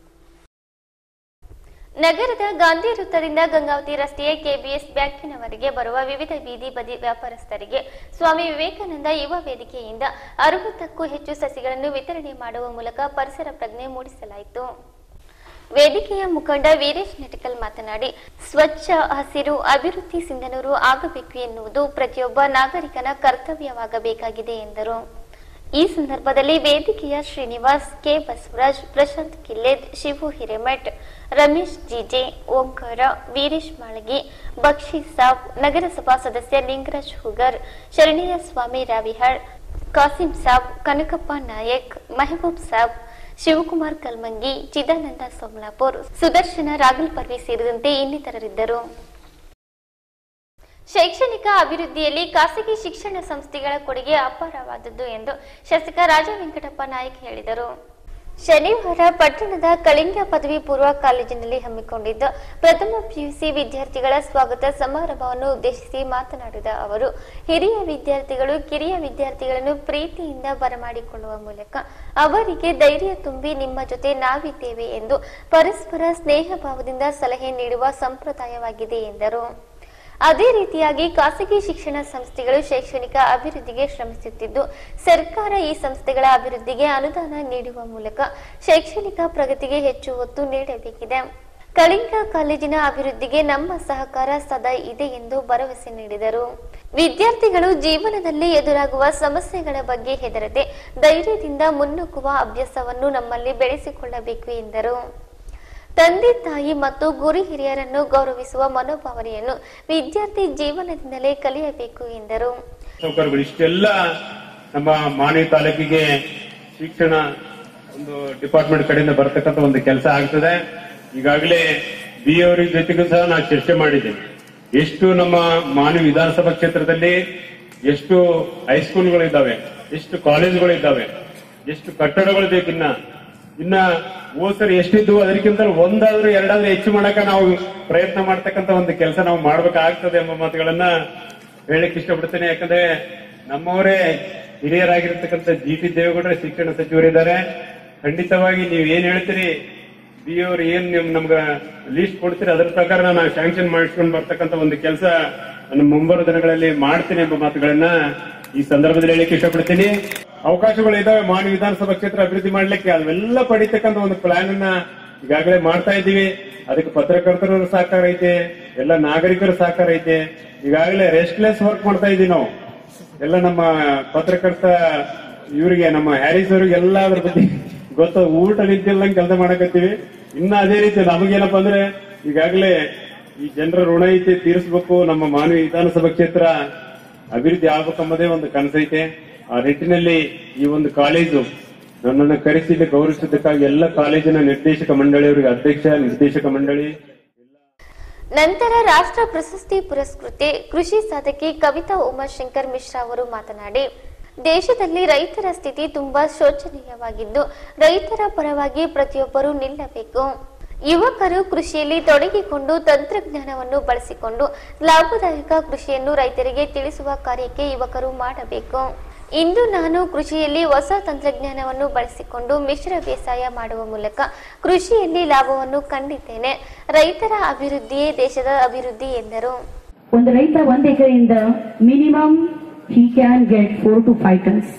ನಗರದ ಗಾಂಧಿ ವೃತ್ತದಿಂದ ಗಂಗಾವತಿ ರಸ್ತೆಯ ಕೆಬಿಎಸ್ ಬ್ಯಾಂಕಿನವರೆಗೆ ಬರುವ ವಿವಿಧ ಬೀದಿ ಬದಿ ವ್ಯಾಪಾರಸ್ಥರಿಗೆ ಸ್ವಾಮಿ ವಿವೇಕಾನಂದ ಯುವ ವೇದಿಕೆಯಿಂದ ಅರವತ್ತಕ್ಕೂ ಹೆಚ್ಚು ಸಸಿಗಳನ್ನು ವಿತರಣೆ ಮಾಡುವ ಮೂಲಕ ಪರಿಸರ ಪ್ರಜ್ಞೆ ಮೂಡಿಸಲಾಯಿತು ವೇದಿಕೆಯ ಮುಖಂಡ ವೀರೇಶ್ ನೆಟಕಲ್ ಮಾತನಾಡಿ ಸ್ವಚ್ಛ ಹಸಿರು ಅಭಿವೃದ್ಧಿ ಸಿಂಧನೂರು ಆಗಬೇಕು ಎನ್ನುವುದು ಪ್ರತಿಯೊಬ್ಬ ನಾಗರಿಕನ ಕರ್ತವ್ಯವಾಗಬೇಕಾಗಿದೆ ಎಂದರು ಈ ಸಂದರ್ಭದಲ್ಲಿ ವೇದಿಕೆಯ ಶ್ರೀನಿವಾಸ್ ಕೆ ಬಸವರಾಜ್ ಪ್ರಶಾಂತ್ ಕಿಲ್ಲೆದ್ ಶಿವು ಹಿರೇಮಠ್ ರಮೇಶ್ ಜಿಜೆ ಓಂಕಾರ ವೀರೇಶ್ ಮಾಳಗಿ ಬಕ್ಷಿ ಸಾಬ್ ನಗರಸಭಾ ಸದಸ್ಯ ಲಿಂಗರಾಜ್ ಹುಗರ್ ಶರಣಯ್ಯ ಸ್ವಾಮಿ ರಾವಿಹಾಳ್ ಕಾಸಿಂ ಸಾಬ್ ಕನಕಪ್ಪ ನಾಯಕ್ ಮೆಹಬೂಬ್ ಸಾಬ್ ಶಿವಕುಮಾರ್ ಕಲ್ಮಂಗಿ ಚಿದಾನಂದ ಸೋಮಲಾಪುರ್ ಸುದರ್ಶನ ರಾಗುಲ್ ಪರ್ವಿ ಸೇರಿದಂತೆ ಇನ್ನಿತರರಿದ್ದರು ಶೈಕ್ಷಣಿಕ ಅಭಿವೃದ್ಧಿಯಲ್ಲಿ ಖಾಸಗಿ ಶಿಕ್ಷಣ ಸಂಸ್ಥೆಗಳ ಕೊಡುಗೆ ಅಪಾರವಾದದ್ದು ಎಂದು ಶಾಸಕ ರಾಜ ವೆಂಕಟಪ್ಪ ನಾಯಕ್ ಹೇಳಿದರು ಶನಿವಾರ ಪಟ್ಟಣದ ಕಳಿಂಗ ಪದವಿ ಪೂರ್ವ ಕಾಲೇಜಿನಲ್ಲಿ ಹಮ್ಮಿಕೊಂಡಿದ್ದ ಪ್ರಥಮ ಪಿಯುಸಿ ವಿದ್ಯಾರ್ಥಿಗಳ ಸ್ವಾಗತ ಸಮಾರಂಭವನ್ನು ಉದ್ದೇಶಿಸಿ ಮಾತನಾಡಿದ ಅವರು ಹಿರಿಯ ವಿದ್ಯಾರ್ಥಿಗಳು ಕಿರಿಯ ವಿದ್ಯಾರ್ಥಿಗಳನ್ನು ಪ್ರೀತಿಯಿಂದ ಬರಮಾಡಿಕೊಳ್ಳುವ ಮೂಲಕ ಅವರಿಗೆ ಧೈರ್ಯ ತುಂಬಿ ನಿಮ್ಮ ಜೊತೆ ನಾವಿದ್ದೇವೆ ಎಂದು ಪರಸ್ಪರ ಸ್ನೇಹ ಭಾವದಿಂದ ಸಲಹೆ ನೀಡುವ ಸಂಪ್ರದಾಯವಾಗಿದೆ ಎಂದರು ಅದೇ ರೀತಿಯಾಗಿ ಖಾಸಗಿ ಶಿಕ್ಷಣ ಸಂಸ್ಥೆಗಳು ಶೈಕ್ಷಣಿಕ ಅಭಿವೃದ್ಧಿಗೆ ಶ್ರಮಿಸುತ್ತಿದ್ದು ಸರ್ಕಾರ ಈ ಸಂಸ್ಥೆಗಳ ಅಭಿವೃದ್ಧಿಗೆ ಅನುದಾನ ನೀಡುವ ಮೂಲಕ ಶೈಕ್ಷಣಿಕ ಪ್ರಗತಿಗೆ ಹೆಚ್ಚು ಒತ್ತು ನೀಡಬೇಕಿದೆ ಕಳಿಂಗ ಕಾಲೇಜಿನ ಅಭಿವೃದ್ಧಿಗೆ ನಮ್ಮ ಸಹಕಾರ ಸದಾ ಇದೆ ಎಂದು ಭರವಸೆ ನೀಡಿದರು ವಿದ್ಯಾರ್ಥಿಗಳು ಜೀವನದಲ್ಲಿ ಎದುರಾಗುವ ಸಮಸ್ಯೆಗಳ ಬಗ್ಗೆ ಹೆದರದೆ ಧೈರ್ಯದಿಂದ ಮುನ್ನುಗ್ಗುವ ಅಭ್ಯಾಸವನ್ನು ನಮ್ಮಲ್ಲಿ ಬೆಳೆಸಿಕೊಳ್ಳಬೇಕು ಎಂದರು ತಂದೆ ತಾಯಿ ಮತ್ತು ಗುರು ಹಿರಿಯರನ್ನು ಗೌರವಿಸುವ ಮನೋಭಾವನೆಯನ್ನು ವಿದ್ಯಾರ್ಥಿ ಜೀವನದಿಂದಲೇ ಕಲಿಯಬೇಕು ಎಂದರು ಸೌಕರ್ಯಗಳು ಇಷ್ಟೆಲ್ಲ ನಮ್ಮ ಮಾನವಿ ತಾಲೂಕಿಗೆ ಶಿಕ್ಷಣ ಒಂದು ಡಿಪಾರ್ಟ್ಮೆಂಟ್ ಕಡೆಯಿಂದ ಬರ್ತಕ್ಕಂಥ ಒಂದು ಕೆಲಸ ಆಗ್ತದೆ ಈಗಾಗಲೇ ಬಿ ಅವರ ಜೊತೆಗೂ ಸಹ ನಾನು ಚರ್ಚೆ ಮಾಡಿದ್ದೇನೆ ಎಷ್ಟು ನಮ್ಮ ಮಾನವಿ ವಿಧಾನಸಭಾ ಕ್ಷೇತ್ರದಲ್ಲಿ ಎಷ್ಟು ಹೈಸ್ಕೂಲ್ಗಳು ಇದ್ದಾವೆ ಎಷ್ಟು ಕಾಲೇಜುಗಳು ಇದ್ದಾವೆ ಎಷ್ಟು ಕಟ್ಟಡಗಳು ಬೇಕಿನ್ನ ಇನ್ನ ಹೋದ್ಸರಿ ಎಷ್ಟಿದ್ದು ಅದಕ್ಕಿಂತ ಒಂದಾದ್ರೂ ಎರಡಾದ್ರೂ ಹೆಚ್ಚು ಮಾಡಕ ನಾವು ಪ್ರಯತ್ನ ಮಾಡ್ತಕ್ಕಂತ ಒಂದು ಕೆಲಸ ನಾವು ಮಾಡ್ಬೇಕಾಗ್ತದೆ ಎಂಬ ಮಾತುಗಳನ್ನ ಹೇಳಕ್ ಇಷ್ಟಪಡ್ತೇನೆ ಯಾಕಂದ್ರೆ ನಮ್ಮವರೇ ಹಿರಿಯರಾಗಿರ್ತಕ್ಕಂಥ ಜಿ ಟಿ ದೇವೇಗೌಡರ ಶಿಕ್ಷಣ ಸಚಿವರಿದ್ದಾರೆ ಖಂಡಿತವಾಗಿ ನೀವು ಏನ್ ಹೇಳ್ತೀರಿ ಬಿ ಅವ್ರು ಏನ್ ನಿಮ್ ನಮ್ಗ ಲೀಸ್ಟ್ ಕೊಡ್ತೀರಿ ಅದರ ಪ್ರಕಾರ ನಾನು ಸ್ಯಾಂಕ್ಷನ್ ಮಾಡಿಸ್ಕೊಂಡು ಬರ್ತಕ್ಕಂಥ ಒಂದು ಕೆಲಸ ನನ್ನ ಮುಂಬರುವ ದಿನಗಳಲ್ಲಿ ಮಾಡ್ತೀನಿ ಎಂಬ ಮಾತುಗಳನ್ನ ಈ ಸಂದರ್ಭದಲ್ಲಿ ಹೇಳಿಕ್ಕೆ ಇಷ್ಟಪಡ್ತೀನಿ ಅವಕಾಶಗಳು ಇದಾವೆ ಮಾನವ ವಿಧಾನಸಭಾ ಕ್ಷೇತ್ರ ಅಭಿವೃದ್ಧಿ ಮಾಡ್ಲಿಕ್ಕೆ ಅವೆಲ್ಲ ಪಡಿತಕ್ಕಂಥ ಒಂದು ಪ್ಲಾನ್ ಅನ್ನ ಈಗಾಗಲೇ ಮಾಡ್ತಾ ಇದ್ದೀವಿ ಅದಕ್ಕೆ ಪತ್ರಕರ್ತರ ಸಹಕಾರ ಐತೆ ಎಲ್ಲ ನಾಗರಿಕರ ಸಹಕಾರ ಐತೆ ಈಗಾಗಲೇ ರೆಸ್ಟ್ಲೆಸ್ ವರ್ಕ್ ಮಾಡ್ತಾ ಇದೀವಿ ನಾವು ಎಲ್ಲ ನಮ್ಮ ಪತ್ರಕರ್ತ ಇವರಿಗೆ ನಮ್ಮ ಹ್ಯಾರಿಸ್ ಅವರಿಗೆ ಎಲ್ಲ ಅದ್ರ ಬಗ್ಗೆ ಗೊತ್ತ ಊಟ ನಿಂತಿಲ್ಲಂಗೆ ಕೆಲಸ ಮಾಡಕತ್ತೀವಿ ಇನ್ನ ಅದೇ ರೀತಿ ನಮಗೇನಪ್ಪ ಅಂದ್ರೆ ಈಗಾಗಲೇ ಈ ಜನರ ಋಣ ಐತೆ ತೀರಿಸಬೇಕು ನಮ್ಮ ಮಾನವಿ ವಿಧಾನಸಭಾ ಕ್ಷೇತ್ರ ಅಭಿವೃದ್ಧಿ ಆಗ್ಬೇಕಂಬುದೇ ಒಂದು ಕನಸೈತೆ ಆ ನಿಟ್ಟಿನಲ್ಲಿ ಈ ಒಂದು ಕಾಲೇಜು ನನ್ನನ್ನು ಕರೆಸಿ ಇಲ್ಲಿ ಗೌರವಿಸಿದ್ದಕ್ಕಾಗಿ ಎಲ್ಲ ಕಾಲೇಜಿನ ನಿರ್ದೇಶಕ ಮಂಡಳಿಯವರಿಗೆ ಅಧ್ಯಕ್ಷ ನಿರ್ದೇಶಕ ಮಂಡಳಿ ನಂತರ ರಾಷ್ಟ್ರ ಪ್ರಶಸ್ತಿ ಪುರಸ್ಕೃತೆ ಕೃಷಿ ಸಾಧಕಿ ಕವಿತಾ ಉಮಾಶಂಕರ್ ಮಿಶ್ರಾ ಅವರು ಮಾತನಾಡಿ ದೇಶದಲ್ಲಿ ರೈತರ ಸ್ಥಿತಿ ತುಂಬಾ ಶೋಚನೀಯವಾಗಿದ್ದು ರೈತರ ಪರವಾಗಿ ಪ್ರತಿಯೊಬ್ಬರೂ ನಿಲ್ಲಬೇಕು ಯುವಕರು ಕೃಷಿಯಲ್ಲಿ ತೊಡಗಿಕೊಂಡು ತಂತ್ರಜ್ಞಾನವನ್ನು ಬಳಸಿಕೊಂಡು ಲಾಭದಾಯಕ ಕೃಷಿಯನ್ನು ರೈತರಿಗೆ ತಿಳಿಸುವ ಕಾರ್ಯಕ್ಕೆ ಯುವಕರು ಮಾಡಬೇಕು ಇಂದು ನಾನು ಕೃಷಿಯಲ್ಲಿ ಹೊಸ ತಂತ್ರಜ್ಞಾನವನ್ನು ಬಳಸಿಕೊಂಡು ಮಿಶ್ರ ಬೇಸಾಯ ಮಾಡುವ ಮೂಲಕ ಕೃಷಿಯಲ್ಲಿ ಲಾಭವನ್ನು ಕಂಡಿದ್ದೇನೆ ರೈತರ ಅಭಿವೃದ್ಧಿಯೇ ದೇಶದ ಅಭಿವೃದ್ಧಿ ಎಂದರು ಒಂದು ರೈತ ಒಂದು ಎಕರೆಯಿಂದ minimum he can get four to five tons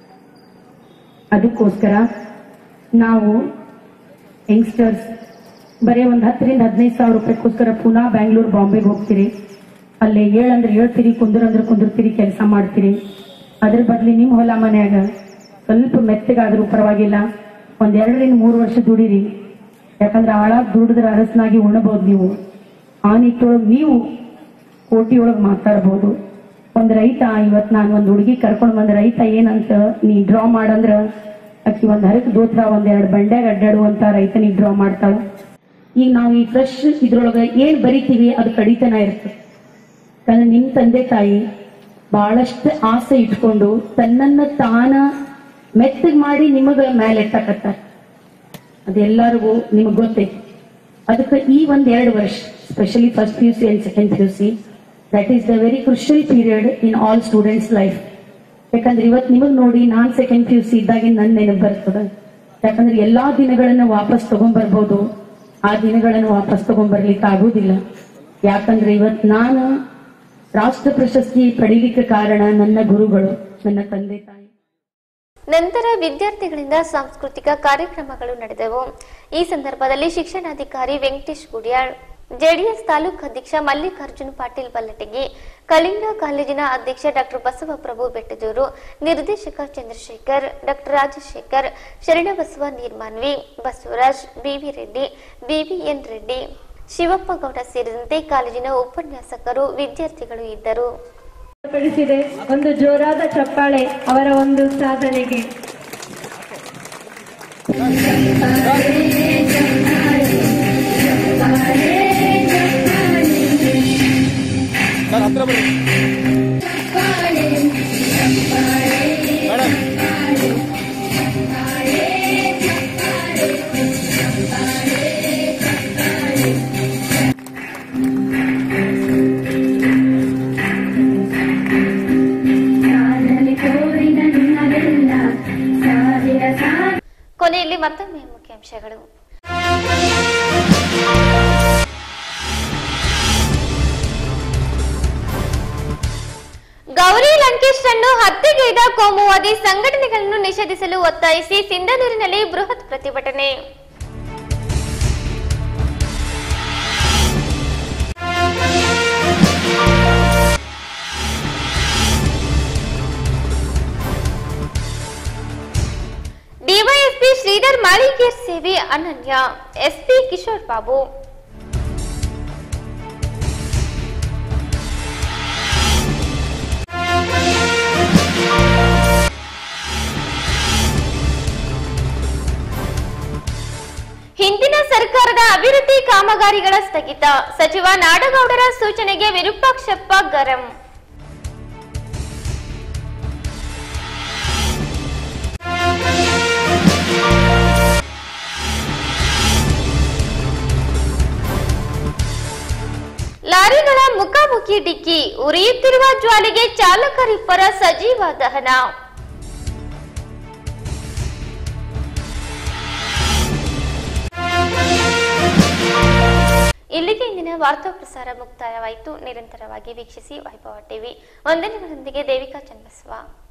ಅದಕ್ಕೋಸ್ಕರ ನಾವು ಯಂಗ್ಸ್ಟರ್ಸ್ ಬರೀ ಒಂದ್ ಹತ್ತರಿಂದ ಹದಿನೈದು ಸಾವಿರ ರೂಪಾಯಿಗೋಸ್ಕರ ಪುನಃ ಬ್ಯಾಂಗ್ಳೂರ್ ಬಾಂಬೆಗೆ ಹೋಗ್ತೀರಿ ಅಲ್ಲಿ ಏಳಂದ್ರೆ ಹೇಳ್ತೀರಿ ಕುಂದ್ರಂದ್ರೆ ಕುಂದಿರ್ತೀರಿ ಕೆಲಸ ಮಾಡ್ತೀರಿ ಅದ್ರ ಬದ್ಲಿ ನಿಮ್ ಹೊಲ ಮನ್ಯಾಗ ಸ್ವಲ್ಪ ಮೆತ್ತಗಾದ್ರೂ ಪರವಾಗಿಲ್ಲ ಒಂದ್ ಎರಡರಿಂದ ಮೂರು ವರ್ಷ ದುಡಿರಿ ಯಾಕಂದ್ರೆ ಆಳಾಗ್ ದುಡಿದ್ರೆ ಅರಸನಾಗಿ ಉಣಬಹುದು ನೀವು ಆ ನಿಟ್ಟೊಳಗ್ ನೀವು ಕೋಟಿಯೊಳಗ್ ಮಾತಾಡ್ಬೋದು ಒಂದ್ ರೈತ ಇವತ್ ನಾನು ಒಂದ್ ಹುಡುಗಿ ಕರ್ಕೊಂಡ್ ಬಂದ ರೈತ ಏನಂತ ನೀ ಡ್ರಾ ಮಾಡಂದ್ರ ಅಕ್ಕಿ ಒಂದ್ ಹರಕ್ ದೋತ್ರ ಒಂದ್ ಎರಡ್ ಬಂಡ್ಯಾಗ ಅಡ್ಡಾಡುವಂತ ರೈತನಿಗೆ ಡ್ರಾ ಮಾಡ್ತಾಳ ಈಗ ನಾವು ಈ ಫ್ರೆಶ್ ಇದ್ರೊಳಗ ಏನ್ ಬರಿತೀವಿ ಅದು ಕಡಿತನ ಇರ್ತದೆ ಯಾಕಂದ್ರೆ ನಿಮ್ ತಂದೆ ತಾಯಿ ಬಹಳಷ್ಟು ಆಸೆ ಇಟ್ಕೊಂಡು ತನ್ನನ್ನ ತಾನ ಮೆತ್ತಗ್ ಮಾಡಿ ನಿಮಗ ಮೇಲೆ ಎತ್ತಕತ್ತಾರ ಅದೆಲ್ಲರಿಗೂ ನಿಮಗ್ ಗೊತ್ತೈತಿ ಅದಕ್ಕೆ ಈ ಒಂದ್ ಎರಡು ವರ್ಷ specially first P U C and second P U C that is the very crucial period in all students life ಯಾಕಂದ್ರೆ ಇವತ್ ನಿಮಗ್ ನೋಡಿ ನಾನ್ ಸೆಕೆಂಡ್ ಪಿ ಯು ಸಿ ಇದ್ದಾಗೆ ನನ್ ನೆನಪು ಬರ್ತದ ಯಾಕಂದ್ರೆ ಎಲ್ಲಾ ದಿನಗಳನ್ನ ವಾಪಸ್ ತಗೊಂಡ್ಬರ್ಬೋದು ಆ ದಿನಗಳನ್ನು ವಾಪಸ್ ತಗೊಂಡ್ಬರ್ಲಿಕ್ಕೆ ಆಗುದಿಲ್ಲ ಯಾಕಂದ್ರೆ ಇವತ್ ನಾನು ರಾಷ್ಟ್ರ ಪ್ರಶಸ್ತಿ ಪಡೀಲಿಕ್ಕೆ ಕಾರಣ ನನ್ನ ಗುರುಗಳು ನನ್ನ ತಂದೆ ತಾಯಿ ನಂತರ ವಿದ್ಯಾರ್ಥಿಗಳಿಂದ ಸಾಂಸ್ಕೃತಿಕ ಕಾರ್ಯಕ್ರಮಗಳು ನಡೆದವು ಈ ಸಂದರ್ಭದಲ್ಲಿ ಶಿಕ್ಷಣಾಧಿಕಾರಿ ವೆಂಕಟೇಶ್ ಗುಡಿಯಾಳ್ ಜೆಡಿಎಸ್ ತಾಲೂಕು ಅಧ್ಯಕ್ಷ ಮಲ್ಲಿಕಾರ್ಜುನ್ ಪಾಟೀಲ್ ಬಲ್ಲಟಗಿ ಕಳಿಂಗ ಕಾಲೇಜಿನ ಅಧ್ಯಕ್ಷ ಡಾಕ್ಟರ್ ಬಸವಪ್ರಭು ಬೆಟ್ಟದೂರು ನಿರ್ದೇಶಕ Chandrashekhar doctor Rajashekhar Sharanabasava Neermanvi Basavaraj BV Reddy BVN Reddy Shivappa Gowda ಸೇರಿದಂತೆ ಕಾಲೇಜಿನ ಉಪನ್ಯಾಸಕರು ವಿದ್ಯಾರ್ಥಿಗಳು ಇದ್ದರು ಪಡಿಸಿದೆ ಒಂದು ಜೋರಾದ ಚಪ್ಪಾಳೆ ಅವರ ಒಂದು ಸಾಧನೆಗೆ ಕೊನೆಯಲ್ಲಿ ಮತ್ತೊಮ್ಮೆ ಮುಖ್ಯಾಂಶಗಳು ಗೌರಿ ಲಂಕೇಶ್ ಅನ್ನು ಹತ್ಯೆಗೈದ ಕೋಮುವಾದಿ ಸಂಘಟನೆಗಳನ್ನು ನಿಷೇಧಿಸಲು ಒತ್ತಾಯಿಸಿ ಸಿಂಧನೂರಿನಲ್ಲಿ ಬೃಹತ್ ಪ್ರತಿಭಟನೆ ಡಿವೈಎಸ್ಪಿ ಶ್ರೀಧರ್ ಮಾಳಿಕೇರ್ ಸೇವೆ ಅನನ್ಯ ಎಸ್ಪಿ ಕಿಶೋರ್ ಬಾಬು ಹಿಂದಿನ ಸರ್ಕಾರದ ಅಭಿವೃದ್ಧಿ ಕಾಮಗಾರಿಗಳ ಸ್ಥಗಿತ ಸಚಿವ ನಾಡಗೌಡರ ಸೂಚನೆಗೆ ವಿರೂಪಾಕ್ಷಪ್ಪ ಗರಂ ಲಾರಿಗಳ ಮುಖಾಮುಖಿ ಡಿಕ್ಕಿ ಉರಿಯುತ್ತಿರುವ ಜ್ವಾಲೆಗೆ ಚಾಲಕರಿಬ್ಬರ ಸಜೀವ ದಹನ ಇಲ್ಲಿಗೆ ಇಂದಿನ ವಾರ್ತಾ ಪ್ರಸಾರ ಮುಕ್ತಾಯವಾಯಿತು ನಿರಂತರವಾಗಿ ವೀಕ್ಷಿಸಿ ವೈಭವ ಟಿವಿ ವಂದನೆಗಳೊಂದಿಗೆ ದೇವಿಕಾ ಚನ್ನಬಸವ